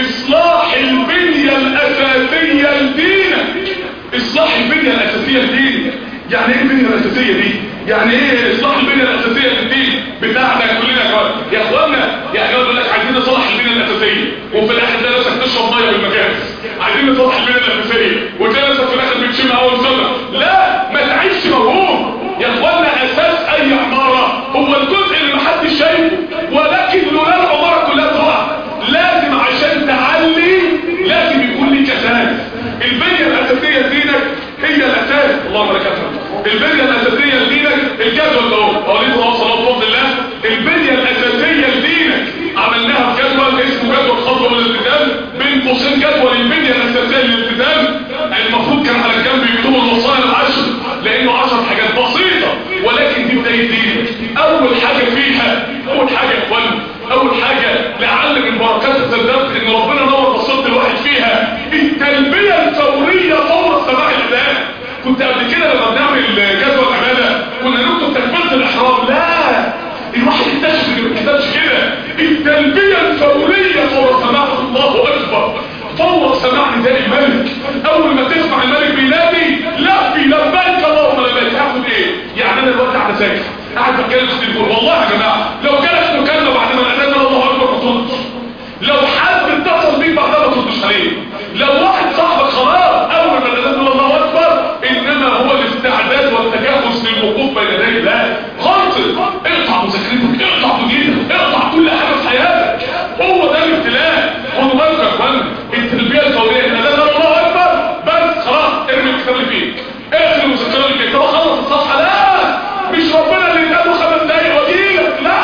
Speaker 2: اصلاح البنية الاساسية لدينك اصلاح البنية الاساسية لدينك يعني ايه البنية الاساسية دي يعني ايه اصلاح البنية الاساسية للدين بتاعنا كلنا كمان يا اخوانا يعني يقول لك عايزين نصلح البنية الاساسية وفي الاخر تلاقي نفسك تشرب ميه بالمجالس عايزين نصلح البنية الاساسية وتلاقي نفسك في الاخر بتشم اول سنة لا ما تعيش موهوم يا اخوانا اساس اي عمارة هو الجزء اللي محدش شايفه ولكن لولا العمارة كلها تقع لازم عشان تعلي لازم يكون لك اساس البنية الاساسية لدينك هي الاساس اللهم لك الحمد البنية الاساسية لدينك الجدول ده هو وليس وصل بفضل الله البنية الاساسية لدينك عملناها في جدول اسمه جدول خطوة والالتزام بين قوسين جدول البنية الاساسية للالتزام المفروض كان على الجنب يكتبوا الوصايا العشر لانه عشر حاجات بسيطة ولكن دي بداية دينك اول حاجة فيها اول حاجة يا اخوان اول حاجة لعل من بركات الزلزال ان ربنا نور بصيرة الواحد فيها التلبية الفورية فور سماع الاذان كنت قبل كده لما بنعمل جدول عبادة كنا نكتب تكبيرة الاحرام لا الواحد اكتشف ان ما كتبش كده التلبية الفورية فور سماع الله اكبر فور سماع نداء الملك اول ما تسمع الملك بينادي لا في لبيك اللهم لبيك هاخد ايه يعني انا دلوقتي قاعد ساكت قاعد بتكلم في التليفون والله يا جماعه لو جالك مكالمه بعد ما الاذان الله اكبر ما تردش لو حد اتصل بيك بعدها ما تردش عليه لو واحد صاحبك خلاص اول ما الاذان الله اكبر انما هو الاستعداد والتجهز للوقوف بين يدي الله خلص اقطع مذاكرتك اقطع دنيتك اقطع كل حاجه في حياتك هو ده الابتلاء خدوا بالكم يا اخوانا التربيه الفوريه الاذان الله اكبر بس خلاص ارمي الكتاب اللي فيك اقفل المذكره اللي فيك طب خلص الصفحه لا مش ربنا اللي اداله خمس دقايق واجيلك لا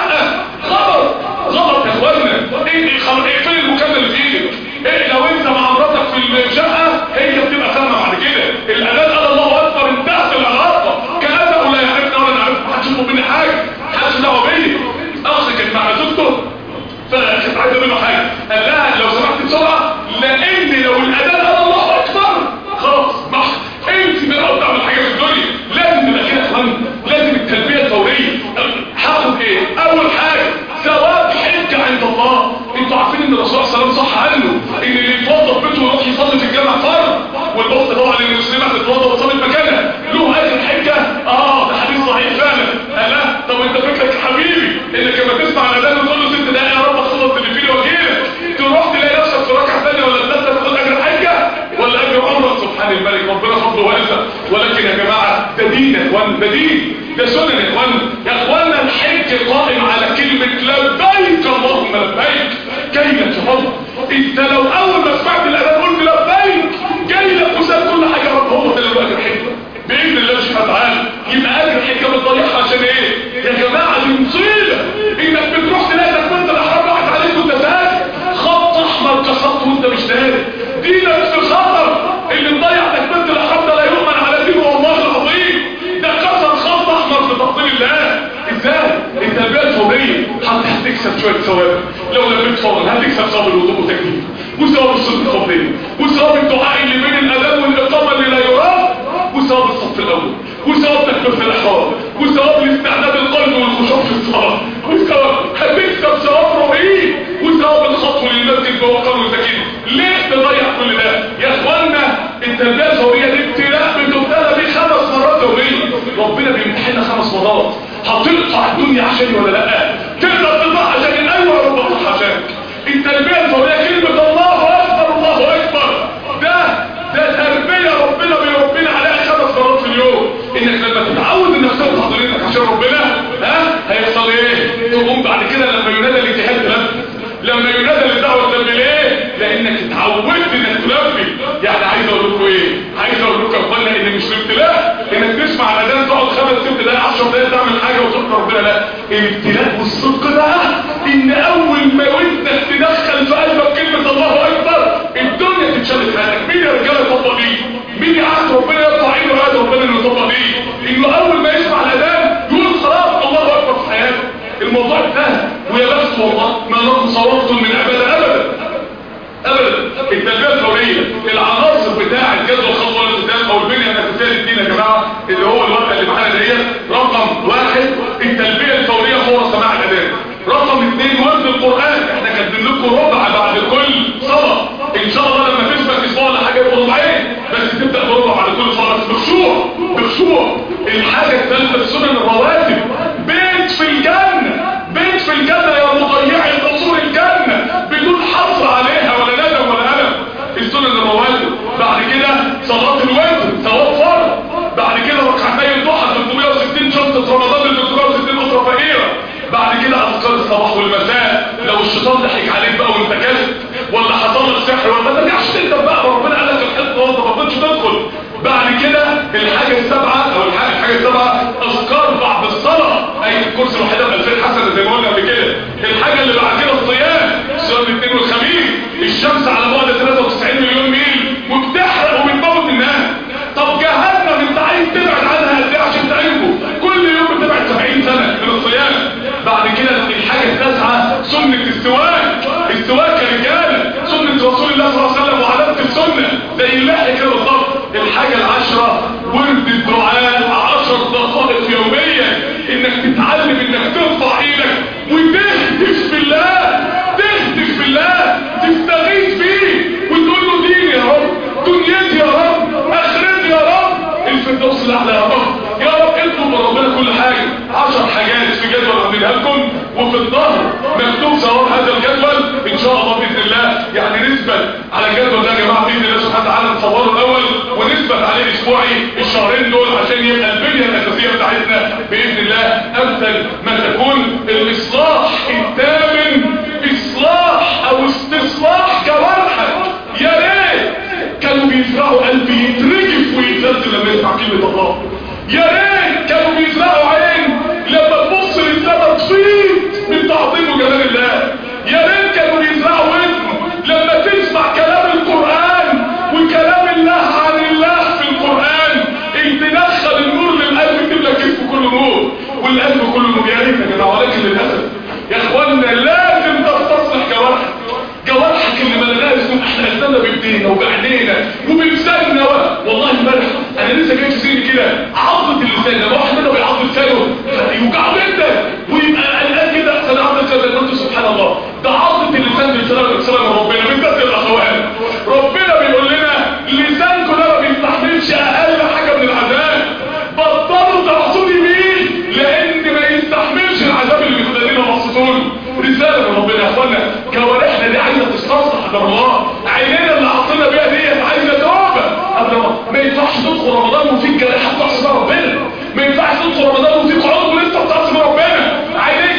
Speaker 2: غلط غلط يا اخوانا ايه خلاص اقفل المكالمه اللي في ايدك إيه لو انت مع مراتك في الشقه هي بتبقى سامه بعد كده الاذان قال الله اكبر انتهت العلاقه كانه لا يعرفنا ولا نعرف محدش يطلب مني حاجه محدش دعوه بيا اخ كان مع زوجته فكانت عايزه منه حاجه قال لها لو سمحت بسرعه لان لو الاذان قال الله اكبر خلاص ما انت بقى بتعمل حاجه في الدنيا لازم تبقى كده يا اخوان لازم التربيه الفوريه هاخد ايه اول حاجه ثواب حجه عند الله انتوا عارفين ان الرسول صلى الله عليه وسلم صح عنه ان اللي يتوضا في بيته ويروح يصلي في الجامع فرض والاخت طبعا اللي المسلمه هتتوضا وتصلي في مكانها له اجر حجه اه ده حديث صحيح فعلا قال لا طب انت فكرك يا حبيبي انك لما تسمع الاذان وتقول له ست دقايق يا رب اخلص اللي فيه واجيلك تروح تلاقي نفسك في ركعه ثانيه ولا ثالثه تاخد اجر حجه ولا اجر عمره سبحان الملك ربنا فضله واسع ولكن يا جماعه ده دين يا اخوان ده دين ده سنن يا اخوان يا اخوانا الحج قائم على كلمه انت لو اول ما سمعت الاذان قلت لبيك جاي لك وساب كل حاجه رب هو ده اللي له اجر حكمه باذن الله سبحانه وتعالى يبقى اجر حكمه بتضيعها عشان ايه يا جماعه دي مصيبه انك بتروح تلاقي تكبيره الاحرام راحت عليك وانت ساكت خط احمر كسرت وانت مش داري دينك في خطر اللي مضيع تكبيره الاحرام ده لا يؤمن على دينه والله العظيم ده كسر خط احمر في تفضيل الله ازاي التربيه الفوريه حتى هتكسب شويه ثواب لو لبيت فورا هتكسب ثواب الوضوء والتكبير وثواب الصدق الفضليه وثواب الدعاء اللي بين الاذان والاقامه اللي لا يرام وثواب الصف الاول وثواب تكبيره الاحرام وثواب الاستعداد القلب والخشوع في الصلاه وثواب هتكسب ثواب رهيب وثواب الخطوه للمسجد بوقار وسكينه ليه تضيع كل ده يا اخوانا التربيه الفوريه دي ابتلاء بتبتلى بيه خمس مرات يوميا ربنا بيمتحننا خمس مرات هتقطع الدنيا عشاني ولا لا تقدر تقطع عشان ايوه رب تقطع عشانك التربيه الفوريه كلمه الله اكبر الله اكبر ده ده تربيه ربنا بيربينا عليها خمس مرات في اليوم انك لما تتعود انك تقطع دنيتك عشان ربنا ها هيحصل ايه تقوم بعد كده لما ينادى الاجتهاد تلبي لما ينادى للدعوه تلبي ليه لانك اتعودت انك تلبي يعني عايز اقول لكم ايه عايز اقول لكم يا اخوانا ان مش الابتلاء انك تسمع الاذان تقعد خمس ست دقايق 10 دقايق تعمل حاجه وتذكر ربنا لا الابتلاء والصدق بقى ان اول ما ودنك تدخل في قلبك كلمه الله اكبر الدنيا تتشال في حياتك مين يا رجاله يطبق دي مين يعرف ربنا يرفع ايده ويعرف ربنا انه يطبق دي انه اول ما يسمع الاذان يقول خلاص الله اكبر في حياته الموضوع انتهى ويا بس والله ما لكم صوابتم من عباده ابدا ابدا التربيه الفوريه العناصر بتاع الجدول الخطوه الالتزام او البنيه الاساسيه للدين يا جماعه اللي هو الورقه اللي معانا ديت رقم واحد التربيه الفوريه فور سماع الاذان رقم اثنين ورد القران احنا كاتبين لكم ربع بعد كل صلاه ان شاء الله لما تثبت اسبوع ولا حاجه يبقوا ربعين بس تبدا بربع بعد كل صلاه بس بخشوع بخشوع الحاجه الثالثه سنن الرواتب بيت في الجنه بيت في الجنه يا مضيعي قصور الجنه بدون حصر عليها ولا ندم ولا الم السنن الرواتب بعد كده صلاه الوتر ثواب فرض بعد كده ركعتي الضحى 360 شمسة رمضان ل 360 اسره فقيره بعد كده اذكار الصباح والمساء لو الشيطان ضحك عليك بقى وانت كذب ولا حصل لك سحر ولا ما ترجعش تندم بقى ربنا قال لك الحته وانت ما رضيتش تدخل بعد كده الحاجه السابعه او الحاجه الحاجه السابعه اذكار بعد الصلاه اي الكرسي الوحيده ب 2000 حسنه زي ما قلنا قبل كده الحاجه اللي بعد كده الصيام صيام الاثنين والخميس الشمس على بعد 93 مليون ميل وبتحرق وبتموت الناس طب جهنم انت عايز تبعد عنها قد ايه عشان تعيبه كل يوم بتبعد 70 سنه من الصيام بعد كده الحاجه التاسعه سنه السواك السواك يا رجاله سنه رسول الله صلى الله عليه وسلم وعلامه السنه زي اللحيه كده بالظبط الحاجه العشره ورد الدعاء 10 دقائق يوميا انك تتعلم انك ترفع ايدك وتهتف بالله تهتف بالله تستغيث بيه وتقول له ديني يا رب دنيتي يا رب اخرتي يا رب الفردوس الاعلى يا رب يا رب اطلب من ربنا كل حاجه 10 حاجات في جدول عاملها لكم وفي الظهر مكتوب ثواب هذا الجدول ان شاء الله باذن الله يعني نثبت على الجدول ده يا جماعه باذن الله سبحانه وتعالى نصوره الاول ونثبت عليه اسبوعي الشهرين دول عشان يبقى البنيه الاساسيه بتاعتنا باذن الله امثل ما تكون الاصلاح الثامن اصلاح او استصلاح جوارحك يا ريت كانوا بيزرعوا قلبي يترجف ويتزلزل لما يسمع كلمه الله يا ريت كانوا بيزرعوا عين لما تبص للسما تفيض من تعظيم وجلال الله يا ريت كانوا بيزرعوا ودن لما تسمع كلام القرآن وكلام الله عن الله في القرآن ان تدخل النور للقلب تبقى كيف كله نور والقلب كله نور يا ريت يا جماعه ولكن للاسف يا اخوانا لازم تستصلح جوارحك جوارحك اللي ملناش احنا اسناننا بايدينا وبعينينا وبلساننا و... والله امبارح انا لسه جاي في سيدي كده عضة اللسان لما واحد منا بيعض لسانه يوجعه جدا ويبقى قلقان كده انا عضة لسان قلت سبحان الله ده عضة اللسان بيتصرف بتصرف من ربنا بالذات الاخوات ربنا بيقول لنا لسانكم ده ما بيستحملش اقل حاجه من العذاب بطلوا تعصوني بيه لان ما يستحملش العذاب اللي بيخلينا مبسوطون رساله من ربنا يا اخوانا جوارحنا دي عايزه تستصلح قدر الله عينينا اللي عصينا بيها ديت عايزه توبه قبل ما ما ينفعش تدخل رمضان وفيك جريحه تعصي ربنا ما ينفعش تدخل رمضان وفيك عضو لسه بتعصي ربنا عينيك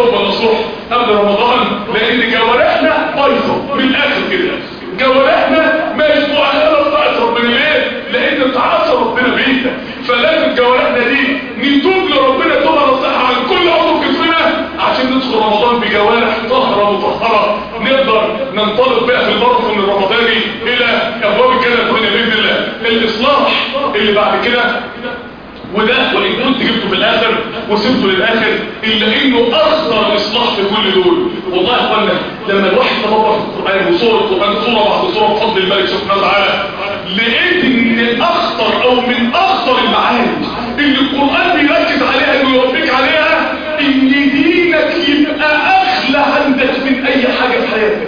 Speaker 2: توبه نصوح قبل رمضان لان جوارحنا بايظه من الاخر كده جوارحنا مش مؤهله لطاعه ربنا ليه؟ لان تعصى ربنا بيها فلازم جوارحنا دي نتوب لربنا توبه نصيحه عن كل عضو في جسمنا عشان ندخل رمضان بجوارح طاهره مطهره نقدر ننطلق بقى في الماراثون الرمضاني الى ابواب الجنه الدنيا باذن الله الاصلاح اللي بعد كده وده وان كنت جبته في الاخر وسبته للاخر الا انه اخطر اصلاح في كل دول والله يا اخوانا لما الواحد تدبر في القران وصور القران صوره بعد صوره بفضل الملك سبحانه وتعالى لقيت ان اخطر او من اخطر المعاني اللي القران بيركز عليها ويوفيك عليها ان دينك يبقى اغلى عندك من اي حاجه في حياتك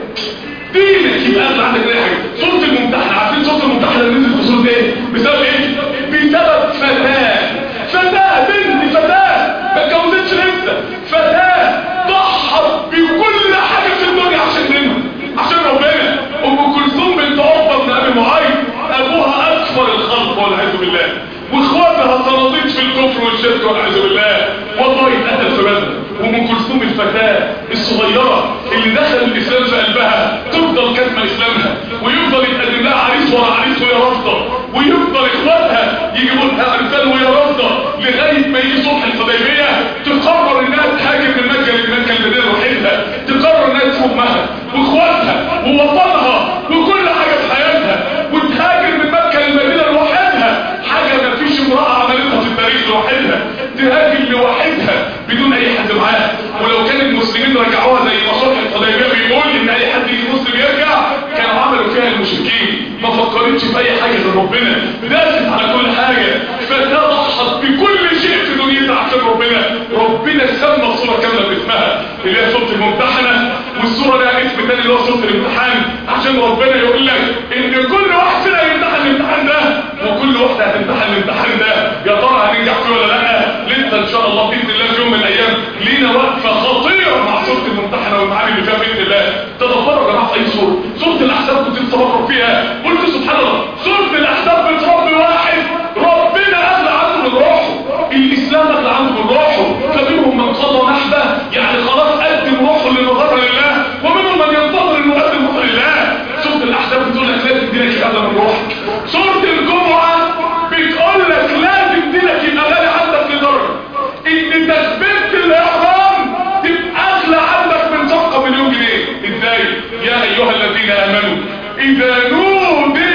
Speaker 2: دينك يبقى اغلى عندك من اي حاجه سوره الممتحنه عارفين سوره الممتحنه اللي نزلت في سوره ايه بسبب ايه بسبب فتاه فتاه بنت فتاه ما اتجوزتش لسه فتاه ضحت بكل حاجه في الدنيا عشان منها عشان ربنا ام كلثوم بنت عقبه بن ابي معيط ابوها اكبر الخلق والعياذ بالله واخواتها صناديق في الكفر والشرك والعياذ بالله والله اتقتل في بدر وام كلثوم الفتاه الصغيره اللي دخل الاسلام في قلبها تفضل كاتمه اسلامها ويفضل يتقدم لها عريس ورا عريس وهي رافضه ويفضل اخواتها يجيبوا لها ارسال وهي رافضه لغايه ما يجي صلح الحديبيه تقرر انها تهاجر من مكه لمكه المدينه لوحدها تقرر انها تسيب امها واخواتها ووطنها وكل حاجه في حياتها وتهاجر من مكه للمدينه لوحدها حاجه ما فيش امراه عملتها في التاريخ لوحدها تهاجر لوحدها بدون اي حد معاها ولو كان المسلمين رجعوها زي ما صلح الحديبيه بيقول ان اي حد مسلم يرجع كانوا عملوا فيها المشركين ما فكرتش في اي حاجه غير ربنا داست على كل حاجه فتاه ضحت بكل شيء في دنيتها عشان ربنا ربنا سمى الصوره كامله باسمها اللي هي سوره الممتحنه والصوره لها اسم تاني اللي هو سوره الامتحان عشان ربنا يقول لك ان كل واحد فينا يمتحن الامتحان ده وكل واحده هتمتحن الامتحان ده يا ترى هننجح فيه ولا لا لسه ان شاء الله باذن الله في يوم من الايام لينا وقفه خطيره مع سوره الممتحنه والمعاني اللي فيها باذن الله تدبروا يا جماعه في اي سوره سوره الاحزاب كنت لسه بقرا فيها قلت سبحان الله سوره الاحزاب بتربي واحد ربنا اغلى عنه من روحه الاسلام اغلى عنه من روحه فمنهم من قضى نحبه يعني خلاص قدم روحه للنظر لله ومنهم من ينتظر انه يقدم روحه لله سوره الاحزاب بتقول لك لازم دينك يبقى اغلى من روحك سوره الجمعه بتقول لك لازم دينك يبقى غالي عندك لدرجه ان تثبيت الاحرام تبقى اغلى عندك من صفقه مليون جنيه ازاي يا ايها الذين امنوا اذا نودي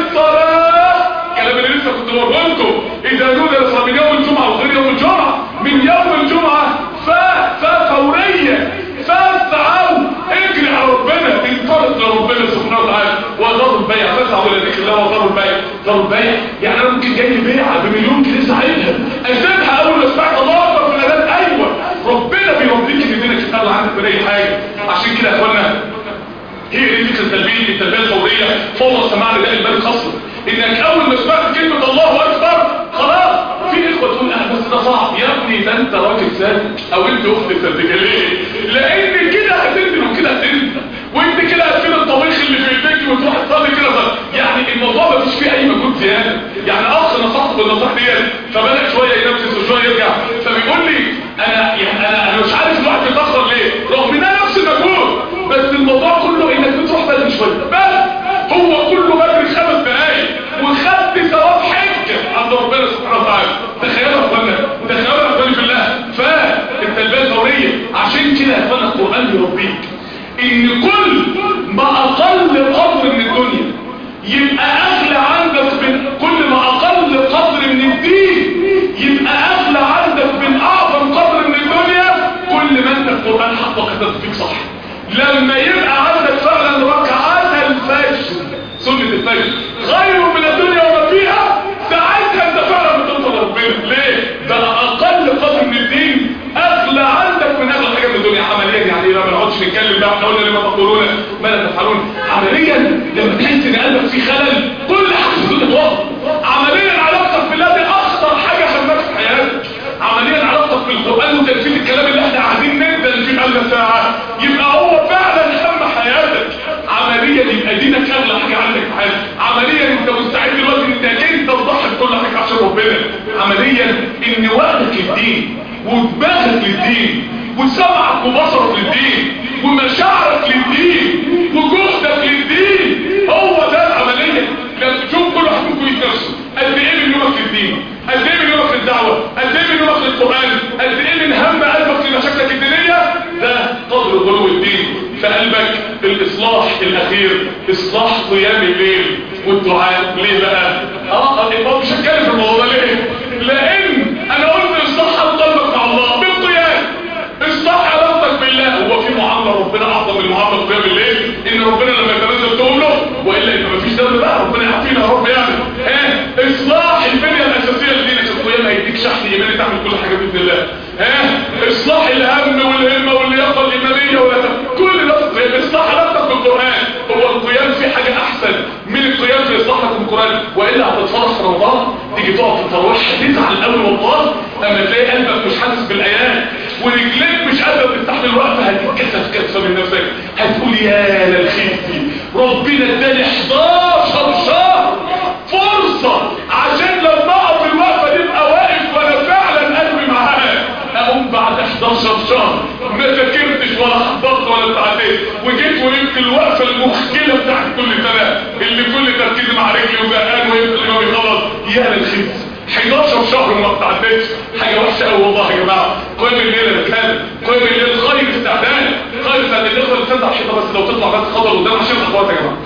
Speaker 2: للصلاه الكلام اللي لسه كنت بقوله لكم اذا نودي للصلاه من يوم الجمعه وغير يوم الجمعه من يوم الجمعه ف ففوريه فاسعوا اجري على ربنا انطلق لربنا سبحانه وتعالى وذروا البيع فاسعوا الى ذكر الله وذروا البيع ذروا البيع يعني انا ممكن جاي لي بيعه بمليون جنيه ساعتها اسيبها اول ما سمعت الله اكبر في الاذان ايوه ربنا بيرضيك ان دينك يطلع عندك من اي حاجه عشان كده يا اخوانا هي دي فكره التلبيه التربيه الفوريه فور سماع نداء الملك اصلا انك اول ما سمعت كلمه الله اكبر خلاص في اخوه تقول اه بس ده صعب يا ابني ده انت راجل سالك او انت اخت سالكه ليه لان كده هتندم وكده هتندم وانت كده هتفيد الطبيخ اللي في ايديك وتروح تصلي كده يعني الموضوع ما فيش فيه اي مجهود زياده يعني اخ نصحته بالنصائح ديت فبدا شويه ينفذ وشويه يرجع فبيقول لي انا يعني انا انا مش عارف الواحد بيتاخر ليه رغم انها نفس المجهود بس الموضوع كله انك بتروح بدري شويه بس هو كله بدري خمس دقايق وخدت ثواب حجه عند ربنا سبحانه وتعالى تخيلوا يا اخوانا تخيلوا يا اخواني في الله فالتربيه الفوريه عشان كده يا اخوانا القران يربيك ان كل ما اقل قدر من الدنيا يبقى اغلى عندك من كل ما اقل قدر من الدين يبقى اغلى عندك من اعظم قدر من الدنيا كل ما انت القران حطك فيك صح لما يبقى عندك فعلا ركعات الفجر سنة الفجر خير من الدنيا وما فيها ساعتها انت فعلا بتوصل لربنا ليه؟ ده اقل قدر من الدين اغلى عندك من اغلى حاجه من الدنيا عمليا يعني ما نقعدش نتكلم بقى احنا قلنا لما تقولون ما لا تفعلون عمليا لما تحس ان قلبك فيه خلل كل حاجه في الدنيا تقف عمليا علاقتك بالله دي اخطر حاجه همك في حياتك عمليا علاقتك بالقران وتنفيذ الكلام اللي احنا قاعدين ندل فيه بقالنا ساعه يبقى هو فعلا هم حياتك عمليا يبقى دينك اغلى حاجه عندك في حياتك عمليا انت مستعد دلوقتي انك انت تضحي بكل حاجه عشان ربنا عمليا ان وقتك للدين ودماغك للدين وسمعك وبصرك للدين ومشاعرك للدين وجهدك للدين هو ده العمليه لما تشوف كل واحد منكم يتنفسه قد ايه من يومك للدين قد ايه من يومك للدعوه قد ايه من يومك للقران قد ايه من هم قلبك لمشاكلك الدينيه ده قدر غلو الدين في قلبك الاصلاح الاخير اصلاح قيام الليل والدعاء ليه بقى اه الامام مش هتكلم في الموضوع ده ليه لان انا قلت اصلاح قلبك مع الله بالقيام اصلاح علاقتك بالله هو في معامله ربنا اعظم من معامله قيام الليل ان ربنا لما يتنزل تقول له والا يبقى مفيش ذنب بقى ربنا يعافينا يا رب يعني ها اصلاح البنيه الاساسيه لدينك القيام هيديك شحن ايماني تعمل كل حاجه باذن الله ها اصلاح الهم والهمه واللياقه الايمانيه ولا كل ده اصلاح علاقتك بالقران هو القيام في حاجه احسن من القيام في اصلاح لك بالقران والا هتتفرج في رمضان تيجي تقف في التراويح هتزعل قوي والله اما تلاقي قلبك مش حاسس بالايات ورجليك مش قادره تستحمل الوقفه هتتكسف كسفه من نفسك هتقول يا للخيتي ربنا اداني 11 شهر فرصه عشان لما اقف الوقفه دي ابقى واقف وانا فعلا قلبي معاه اقوم بعد 11 شهر ما ذاكرتش ولا حضرت ولا اتعديت وجيت وقفت الوقفه المخجله بتاعت كل سنه اللي كل تركيزي مع رجلي وزهقان ويبقى الامام يخلص يا للخيت 11 شهر ما اتعدتش حاجه وحشه قوي والله يا جماعه قيم الليل يا رجاله قيم الليل خير استعداد خير استعداد الاخوه اللي تصدق حيطه بس لو تطلع بس خطر قدام عشان اخوات يا جماعه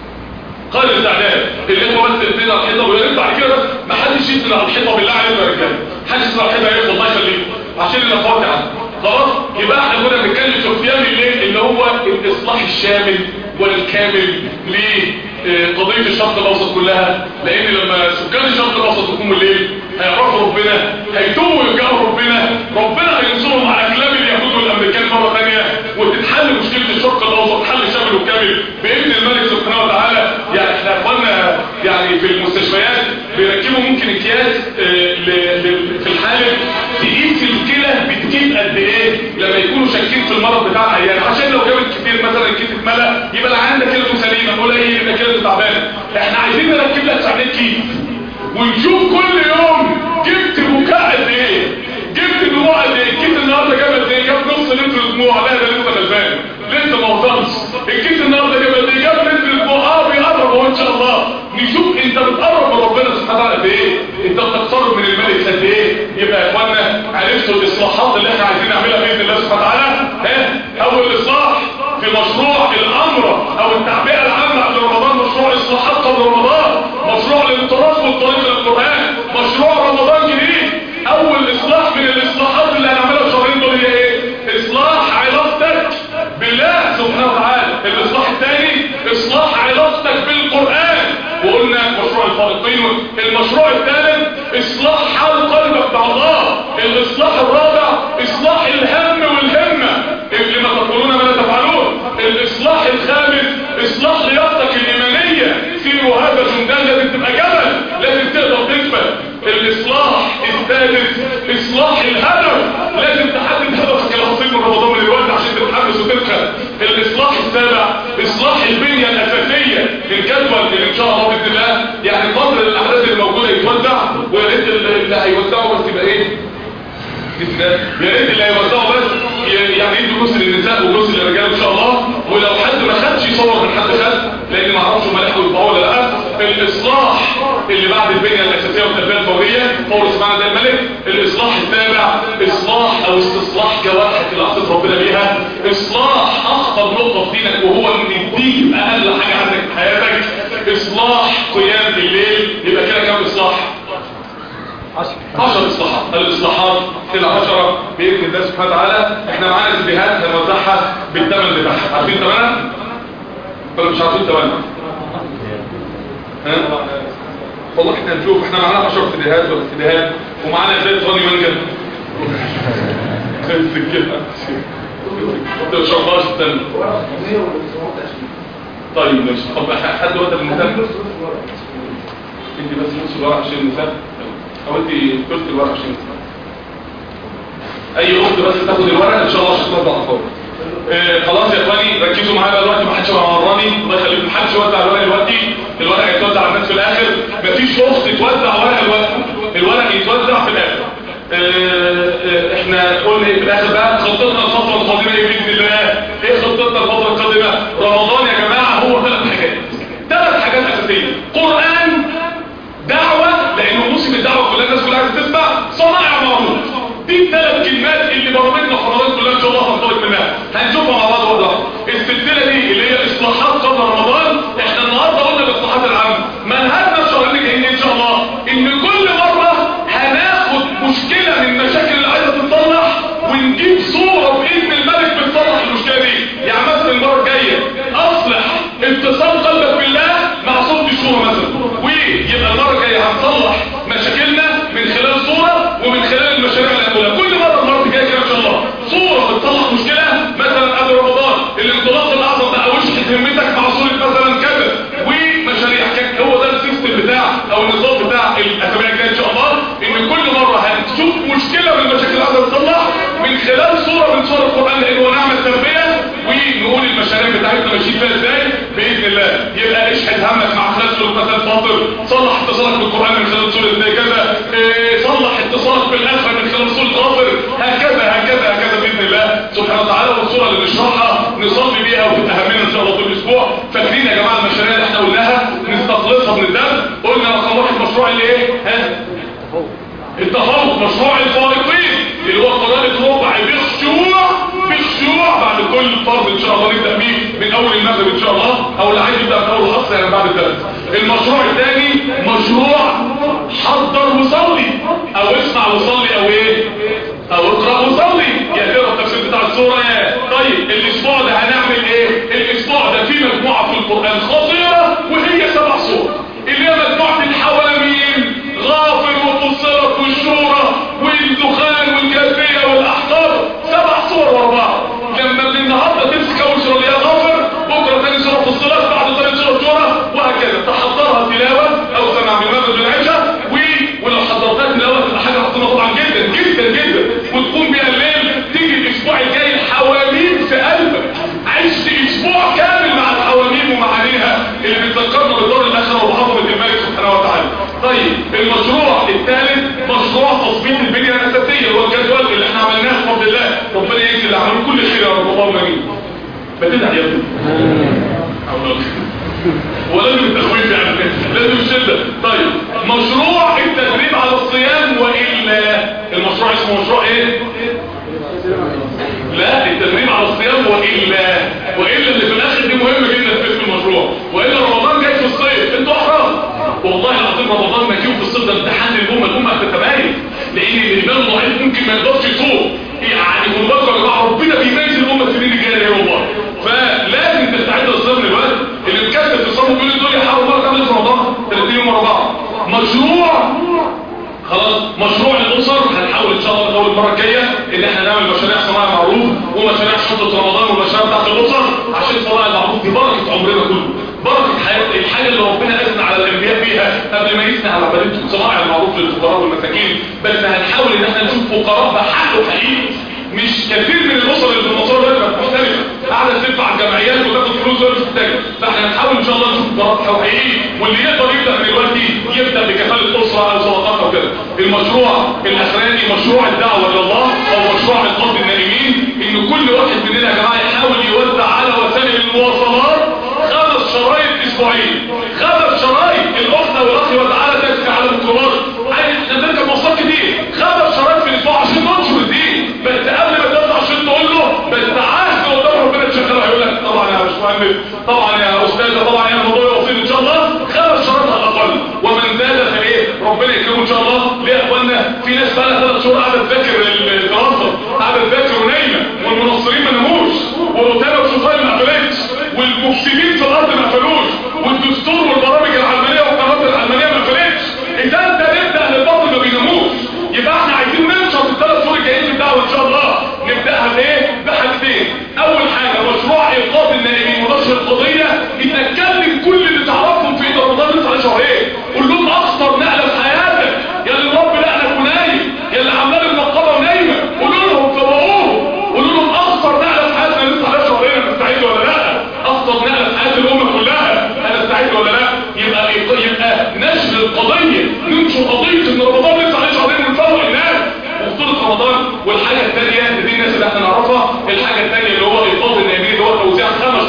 Speaker 2: خير استعداد الاخوه بس تبتدي على الحيطه ويا ريت بعد كده بس ما حدش ينزل على الحيطه بالله عليكم يا رجاله حدش ينزل على الحيطه يا الله يخليكم عشان الاخوات يعني خلاص يبقى احنا كنا بنتكلم في قيام الليل اللي هو الاصلاح الشامل والكامل لقضيه الشرق الاوسط كلها لان لما سكان الشرق الاوسط يقوموا الليل هيعرفوا ربنا هيتوبوا ويرجعوا ربنا ربنا هينصرهم على كلام اليهود والامريكان مره ثانيه وتتحل مشكله الشرق الاوسط حل شامل وكامل باذن الملك سبحانه وتعالى يعني احنا اخواننا يعني في المستشفيات بيركبوا ممكن اكياس آه في الحالب تقيس الكلى بتجيب قد ايه لما يكونوا شاكين في المرض بتاع العيان عشان لو جابت كتير مثلا الكيس اتملى يبقى العيان ده كلمه سليمه قليل يبقى كلمه تعبان احنا عايزين نركب لك ساعتين كيس ونشوف كل يوم جبت بكاء قد ايه جبت دموع قد ايه الكيس النهارده جاب قد ايه جاب نص لتر دموع لا ده لسه غلبان لسه ما وصلش الكيس النهارده جاب قد ايه جاب لتر دموع اه بيقرب اهو ان شاء الله نشوف انت بتقرب من ربنا سبحانه وتعالى قد ايه انت بتقترب من الملك قد ايه يبقى يا اخوانا عرفتوا الاصلاحات اللي احنا عايزين نعملها باذن الله سبحانه وتعالى ها اول اصلاح في مشروع الامر او التعبئه العامه قبل رمضان مشروع اصلاحات قبل رمضان مشروع الانطلاق والطريق للقران مشروع رمضان جديد اول اصلاح من الاصلاحات اللي هنعملها الشهرين دول هي ايه اصلاح علاقتك بالله سبحانه وتعالى الاصلاح الثاني اصلاح علاقتك بالقران وقلنا مشروع الفارقين المشروع الثالث اصلاح حال قلبك مع الله الاصلاح الرابع اصلاح الهم والهمه لما تقولون ما لا تفعلون الاصلاح الخامس اصلاح لياقتك الايمانيه سيروا هذا جندان لازم تبقى جبل لازم تقدر تثبت الاصلاح الثالث اصلاح الهدف لازم تحدد هدفك البسيط من رمضان من دلوقتي عشان تتحمس وتدخل الاصلاح السابع اصلاح البنيه الاساسيه الجدول اللي ان شاء الله باذن الله يعني قدر الاحداث اللي موجوده يتوزع ويا ريت اللي هيوزعوا بس يبقى ايه يا ريت اللي هيوزعوا بس يعني يدوا جزء للنساء وجزء للرجال ان شاء الله ولو حد ما خدش يصور من حد خد لان ما اعرفش هم لحقوا يطبعوا ولا لا الاصلاح اللي بعد البنيه الاساسيه والتربيه الفوريه فور اسمعنا زي الملك الاصلاح السابع اصلاح او استصلاح جوارحك اللي عصيت ربنا بيها اصلاح اخطر نقطه في دينك وهو ان الدين يبقى اقل حاجه عندك في حياتك اصلاح قيام الليل يبقى كده كام اصلاح عشر اصلاحات الاصلاحات العشرة بإذن الله سبحانه وتعالى احنا معانا سيديهات هنوزعها بالثمن بتاعها عارفين ثمنها؟ ولا مش عارفين ثمنها؟ ها؟ والله احنا هنشوف احنا معانا 10 سيديهات ولا سيديهات ومعانا ازاي راني منجل السكينة انت مش شرطاش الثاني طيب ماشي طب حد وقت المهتم انت بس نص الورق عشان المثال او انت تلت الورق عشان المثال اي اخت بس تاخد الورق ان شاء الله عشان تطلع فوق آه خلاص يا اخواني ركزوا معايا بقى دلوقتي ما حدش مراني الله يخليكم ما حدش يوزع الورق دلوقتي الورق هيتوزع على الناس في الاخر مفيش اخت توزع ورق الورق الورق يتوزع في الاخر احنا قلنا ايه في الاخر بقى خطتنا الفتره القادمه ايه باذن الله ايه خطتنا الفتره القادمه رمضان يا جماعه هو ثلاث حاجات ثلاث حاجات اساسيه قران دعوه لانه موسم الدعوه كلها الناس كلها عايزه تسمع صنائع معروف دي الثلاث كلمات اللي برامجنا في رمضان كلها ان شاء الله هنطلق منها هنشوفها مع بعض واحده السلسله دي اللي هي اصلاحات قبل رمضان احنا النهارده قلنا الاصلاحات العامه منهجنا الشهرين الجايين ان شاء الله ان كل مره هناخد مشكله من المشاكل اللي عايزه تتصلح ونجيب صوره باذن الملك بتصلح المشكله دي يعني مثلا المره الجايه اصلح اتصال قلبك بالله مع صوت الشورى مثلا ويبقى المره الجايه هنصلح مشاكلنا من خلال صوره ومن خلال المشاريع اللي هنقولها كل مره المره الجايه كده ان شاء الله صوره بتصلح مشكله مثلا قبل رمضان الانطلاق الاعظم بقى وشحت همتك مع صوره مثلا كذا ومشاريع كده هو ده السيستم بتاع او النظام بتاع الاسابيع الجايه ان شاء الله ان كل مره هنشوف مشكله من المشاكل اللي عايزه تتصلح من خلال صوره من صور القران لان هو نعمه تربيه ونقول المشاريع بتاعتنا ماشيين فيها ازاي باذن الله يبقى اشحن همك مع خلال سوره مثلا فاطر صلح اتصالك بالقران من خلال سوره زي كذا إيه صلح اتصالك بالاخره من خلال سوره غافر هكذا هكذا هكذا باذن الله سبحانه وتعالى والصوره اللي نشرحها نصلي بيها وتتهمنا ان شاء الله طول الاسبوع فاكرين يا جماعه المشاريع اللي احنا قلناها نستخلصها من الدم قلنا رقم واحد مشروع الايه ها التفوق مشروع الفائقين اللي هو قراءة ربع بخشوع بخشوع بعد كل فرض ان شاء الله نبدأ بيه من اول المغرب ان شاء الله او اللي عايز يبدأ من اول العصر يعني بعد الدرس المشروع الثاني مشروع حضر وصلي او اسمع وصلي او ايه او اقرأ وصلي يا ترى التفسير بتاع السورة يا طيب الاسبوع ده هنعمل ايه الاسبوع ده في مجموعة في القرآن خطيرة وهي سبع صور اللي هي مجموعة الحواميم غافر وفصلت والشورى والدخان والجاثية والأحقاب سبع صور واربعة لما من النهاردة تمسك أول سورة اللي هي غافر بكرة تاني سورة فصلت بعد تاني سورة شورى وهكذا تحضرها تلاوة أو سمع من المغرب للعشاء ولو حضرتها تلاوة تبقى حاجة عظيمة طبعا جدا جدا جدا وتقوم بيها الليل تيجي الأسبوع الجاي الحواميم في قلبك عشت أسبوع كامل مع الحواميم ومعانيها اللي بتذكرنا بالدور الآخرة وبعظمة الملك سبحانه وتعالى طيب المشروع الثالث مشروع تظبيط البنية الأساسية اللي هو الجدول اللي احنا عملناه بفضل الله ربنا يجزي اللي عملوا كل خير يا رب اللهم امين بتدعي يا ابني ولازم التخويف يعني لازم الشدة طيب مشروع التدريب على الصيام وإلا المشروع اسمه مشروع ايه لا التدريب على الصيام وإلا وإلا اللي في الآخر دي مهمة جدا في اسم المشروع وإلا رمضان جاي في الصيف انتوا أحرام والله العظيم رمضان ما يجيب في الصيف ده امتحان للأمة الأمة هتتميز لأن اللي بالغ ضعيف ممكن ما يقدرش يصوم يعني بالبكر يا جماعة ربنا بيميز الأمة السنين الجاية والله فلازم تستعد للصيام دلوقتي اللي مكسل في الصيام وبيقول الدنيا حاول مرة تعمل في رمضان 30 يوم ورا بعض مشروع خلاص مشروع الاسر هنحاول ان شاء الله من اول المره الجايه ان احنا نعمل مشاريع صناعه معروف ومشاريع شنطه رمضان والمشاريع بتاعت الاسر عشان صناعه المعروف دي بركه عمرنا كله بركه حياه الحاجه اللي ربنا اثنى على الانبياء بيها قبل ما يثنى على عبادته صناعه المعروف للفقراء والمساكين بس هنحاول ان احنا نشوف فقراء بحقه حقيقي مش كثير من الاسر اللي في المصادر دلوقتي بقت مختلفه قاعده تدفع الجمعيات وتاخد فلوس ولا تحتاج فاحنا هنحاول ان شاء الله نشوف فقراء حقيقي واللي يقدر يبدا من دلوقتي يبدا بكفاله اسره او صدقات او كده المشروع الاخراني مشروع الدعوه الى الله او مشروع انقاذ النائمين ان كل واحد مننا يا جماعه يحاول يوزع على وسائل المواصلات خمس شرايط اسبوعين خمس شرايط الاخت والاخ وتعالى تكفي على الميكروباص عايز احنا بنركب مواصلات كتير خمس شرايط في الاسبوع عشان ننشر الدين بس قبل ما تطلع عشان تقول له بس عاهد قدام ربنا تشغلها يقول لك طبعا يا باشمهندس طبعا يا استاذه طبعا يا الموضوع بسيط ان شاء الله خمس شرايط على الاقل ومن زاد فايه ربنا يكرمه ان شاء الله ليه يا اخوانا في ناس بقى لها ثلاث شهور قاعده تذاكر الدراسه قاعده تذاكر ونايمه والمنصرين ما ناموش والاوتيل والشوفان ما قفلتش والمفسدين في الارض ما قفلوش والدستور والبرامج العلمانيه والقنوات العلمانيه ما قفلتش اذا انت نبدا للبطل ما بيناموش يبقى احنا عايزين ننشط الثلاث شهور الجايين في الدعوه ان شاء الله نبداها بايه بحاجتين اول حاجه مشروع ايقاظ النائمين ونشر القضيه انك تكلم كل اللي تعرفهم في رمضان لسه على شهرين قول لهم اخطر نقله في حياتك يا اللي الرب لعنك ونايم يا اللي عمال المنقبه ونايمه قولوا لهم فوقوهم قولوا لهم اخطر نقله في حياتنا لسه على شهرين مستعد ولا لا اخطر نقله في حياه الامه كلها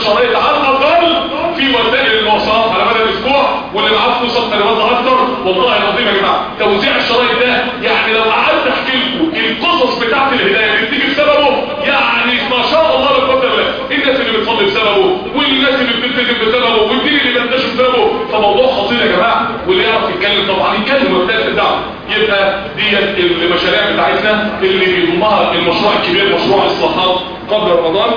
Speaker 2: شرايط على الاقل في وسائل المواصلات على مدى الاسبوع واللي معاه فلوس اكتر يوزع اكتر والله العظيم يا جماعه توزيع الشرايط ده يعني لو قعدت احكي لكم القصص بتاعت الهدايه اللي بتيجي بسببه يعني ما شاء الله لا قدر الله الناس اللي بتصلي بسببه والناس اللي بتلتزم بسببه والدين اللي بينتشر بسببه فموضوع خطير يا جماعه واللي يعرف يتكلم طبعا يتكلم ويبتدئ الدعوه يبقى ديت المشاريع بتاعتنا اللي بيضمها المشروع الكبير مشروع اصلاحات قبل رمضان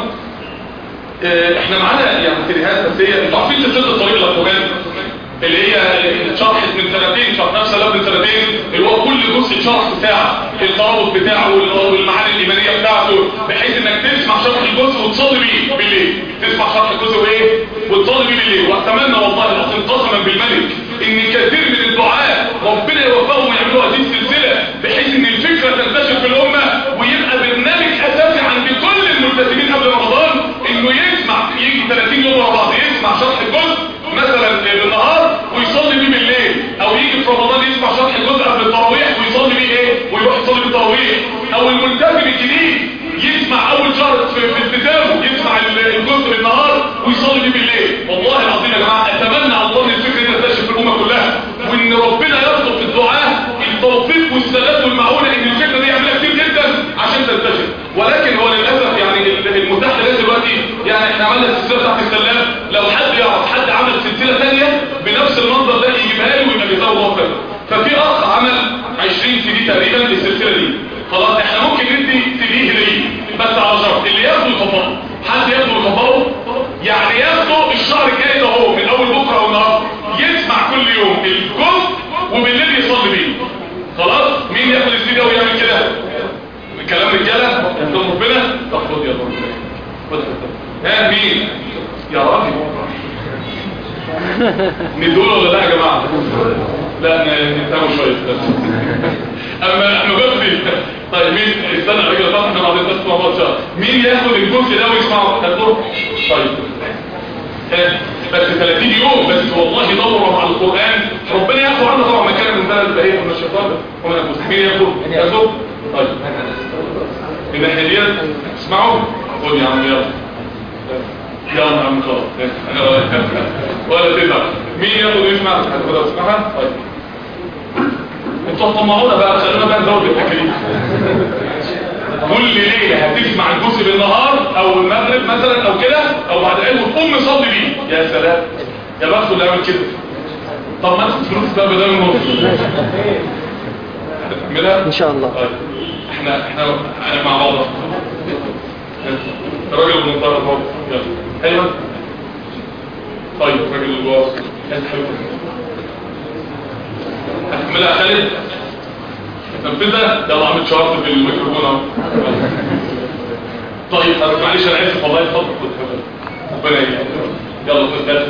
Speaker 2: اه احنا معانا يعني تريهات نفسيه انتوا عارفين سلسله الطريق الالكتروني اللي هي اتشرحت من سنتين شرحناها في سنه من سنتين اللي هو كل جزء اتشرح في ساعه الترابط بتاعه والمعاني الايمانيه بتاعته بحيث انك تسمع شرح الجزء وتصلي بيه بالليل تسمع شرح الجزء وايه وتصلي بيه بالليل واتمنى والله العظيم قسما بالملك ان كثير من الدعاء ربنا يوفقهم ويعملوا هذه السلسله بحيث ان الفكره تنتشر في الامه ويبقى برنامج اساسي عند كل الملتزمين قبل رمضان انه يسمع يجي 30 يوم ورا بعض يسمع شرح الجزء مثلا بالنهار ويصلي بيه بالليل او يجي في رمضان يسمع شرح الجزء قبل التراويح ويصلي بيه ايه ويروح يصلي بالتراويح او الملتزم الجديد يسمع اول شهر في التزامه يسمع الجزء بالنهار ويصلي بيه بالليل والله العظيم يا جماعه اتمنى على الله ان الفكره دي تنتشر في الامه كلها وان ربنا يرزق في الدعاء التوفيق والسداد والمعونه ان الفكره دي يعملها كتير جدا عشان تنتشر ولكن هو للاسف يعني المتاح لنا دلوقتي يعني احنا عملنا السلسله بتاعت السلام لو حد يعرف حد عمل سلسله ثانيه بنفس المنظر ده يجيبها لي ويبقى جزاه الله خير ففي اخ عمل 20 سي دي تقريبا للسلسله دي خلاص احنا ممكن ندي سي دي هديه بس على شرط اللي ياخده يطبقه حد ياخده يطبقه يعني ياخده الشهر الجاي ده هو من اول بكره او النهارده يسمع كل يوم الجزء وبالليل يصلي بيه خلاص مين ياخد السي دي ويعمل كده كلام رجاله يحكم ربنا طب خد يا رب خد ها مين يا راجل ندول ولا لا يا جماعه لا نتابعوا شويه اما احنا بس طيب مين استنى يا راجل طب احنا بعدين بس مع بعض مين ياخد الجزء ده ويسمعه تدور طيب بس 30 يوم بس والله دوروا على القرآن ربنا ياخد عنا طبعا مكان من ثلاث بهيه من الشيطان ومن المسلمين ياخد ياخد طيب من الناحيه ديت اسمعوا خد يا عم يلا يلا يا عم خلاص ولا تزعل مين ياخد ويسمع هتاخدها وتسمعها طيب انتوا طمعونا بقى خلونا بقى نزود التكاليف كل ليلة هتسمع الجزء بالنهار او المغرب مثلا او كده او بعد العلم وتقوم صلي بيه يا سلام يا بخت اللي عمل كده طب ما تاخد فلوس بقى بدل النص هتعملها
Speaker 3: ان شاء الله
Speaker 2: طيب احنا احنا احنا مع بعض الراجل المنطقه اهو يلا ايوه طيب الراجل اللي جوه هتعملها خالد نفذها يلا عمل شارت بالميكروفون اهو طيب انا معلش انا اسف والله اتفضل ربنا يهديك يلا تفضل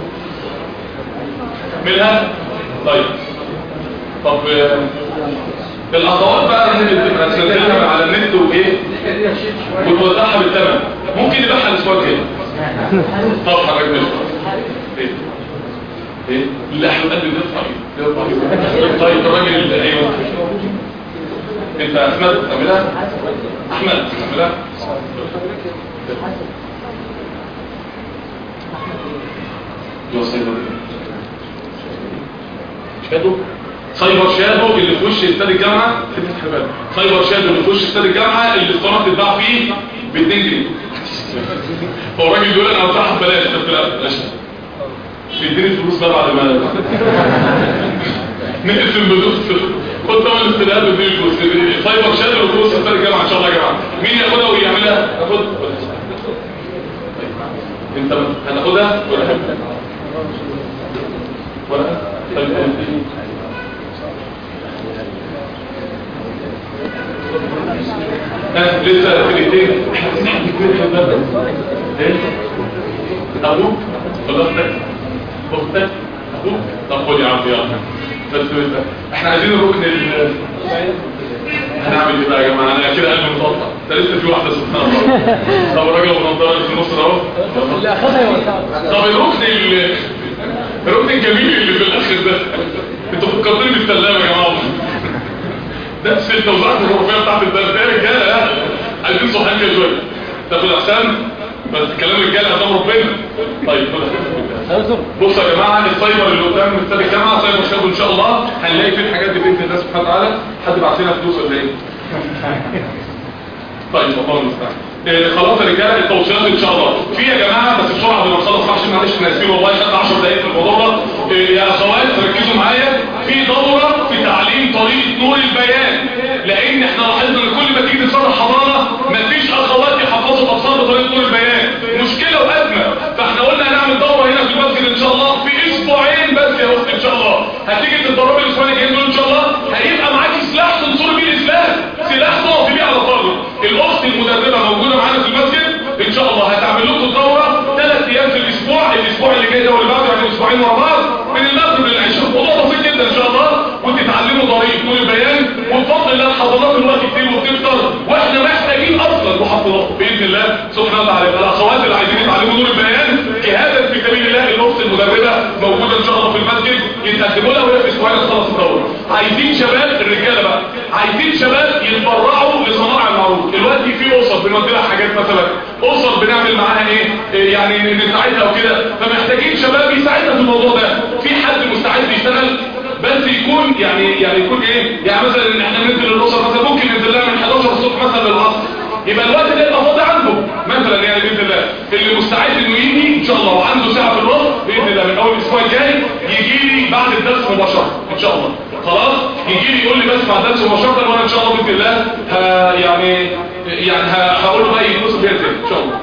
Speaker 2: اعملها طيب طب الخطوات بقى اللي بتبقى تنزلها على النت وايه وتوزعها بالثمن ممكن يبيعها الاسبوع الجاي طب حضرتك مش ايه ايه لا احنا قد نرفع طيب الراجل اللي ايوه انت احمد تعملها احمد تعملها يا سيدي شادو سايبر شادو اللي في وش استاد الجامعه سايبر شادو اللي في وش استاد الجامعه اللي الصناعه بتتباع فيه ب 2 جنيه هو الراجل بيقول انا هفتحها ببلاش طب لا بلاش بيديني الفلوس بقى بعد ما نقفل البدوس خد طبعا الاستدعاء بدي الفلوس سايبر شادو الفلوس استاد الجامعه ان شاء الله يا جماعه مين ياخدها ويعملها خد انت هتاخدها ولا ولا طيب ها لسه كلمتين ايه ابوك ولا اختك اختك ابوك طب خد يا عم يلا بس احنا عايزين الركن ال هنعمل ايه بقى يا جماعه انا كده قلبي متقطع ده لسه في واحده سبحان الله طب الراجل بنضاره في النص اهو
Speaker 3: اللي اخذها يوزعها
Speaker 2: طب الركن ال الركن الجميل اللي في الاخر ده انتوا فكرتوني بالسلامه يا جماعه ده الستة وزعت الغرفية بتاعت الدرس يا رجالة عايزين صحيان كده شوية تاخد أحسان بس كلام الرجاله قدام ربنا طيب
Speaker 3: هيزر
Speaker 2: بص يا جماعه السايبر اللي قدام استاد الجامعه سايبر شاب ان شاء الله هنلاقي فيه الحاجات دي باذن الله سبحانه وتعالى حد بعت لنا فلوس ولا ايه طيب الله المستعان إيه، خلاص يا رجاله التوصيات ان شاء الله في يا جماعه بس بسرعه قبل ما نخلص عشان معلش احنا اسفين والله خدنا 10 دقائق في الموضوع ده إيه، يا اخوات ركزوا معايا في دوره في تعليم طريقه نور البيان لان احنا لاحظنا ان كل ما تيجي تصرح حضانه مفيش اخوات يحفظوا اطفال بطريقه نور البيان مشكله وازمه فاحنا قلنا هنعمل دوره هنا في المسجد ان شاء الله في اسبوعين بس يا اختي ان شاء الله هتيجي تتدربي الاسبوعين الجايين دول ان شاء الله هيبقى معاكي سلاح تنصري بيه الاسلام سلاح تقف بيه على الطالب الاخت المدربه موجوده معانا في المسجد ان شاء الله هتعمل لكم الدوره ثلاث ايام في الاسبوع الاسبوع اللي جاي ده واللي بعده يعني اسبوعين ورا بعض من المغرب للعشاء الموضوع بسيط جدا ان شاء الله وتتعلموا طريقه نور البيان وبفضل الله الحضانات الوقت كتير وبتكتر واحنا محتاجين اصلا محفظات باذن الله سبحانه وتعالى الاخوات اللي عايزين يتعلموا نور البيان جهادا في سبيل الله الاخت المدربه موجوده ان شاء الله في المسجد يتقدموا لها وهي في اسبوعين تخلص الدوره عايزين شباب الرجاله بقى عايزين شباب يتبرعوا لصناعه المعروف دلوقتي في اسر بنودي لها حاجات مثلا اسر بنعمل معاها ايه إيه يعني نساعدها وكده فمحتاجين شباب يساعدنا في الموضوع ده في حد مستعد يشتغل بس يكون يعني يعني يكون ايه يعني مثلا ان احنا ننزل الاسر مثلا ممكن ننزل لها من 11 الصبح مثلا للعصر يبقى الوقت ده يبقى فاضي عنده مثلا يعني باذن الله اللي مستعد انه يجي ان شاء الله وعنده ساعه في الوقت باذن الله من اول الاسبوع الجاي يجي لي بعد الدرس مباشره ان شاء الله خلاص يجي لي يقول لي بس بعد الدرس مباشره وانا ان شاء الله باذن الله ه- يعني يعني ه- هقول له بقى يتصل بيا تاني ان شاء الله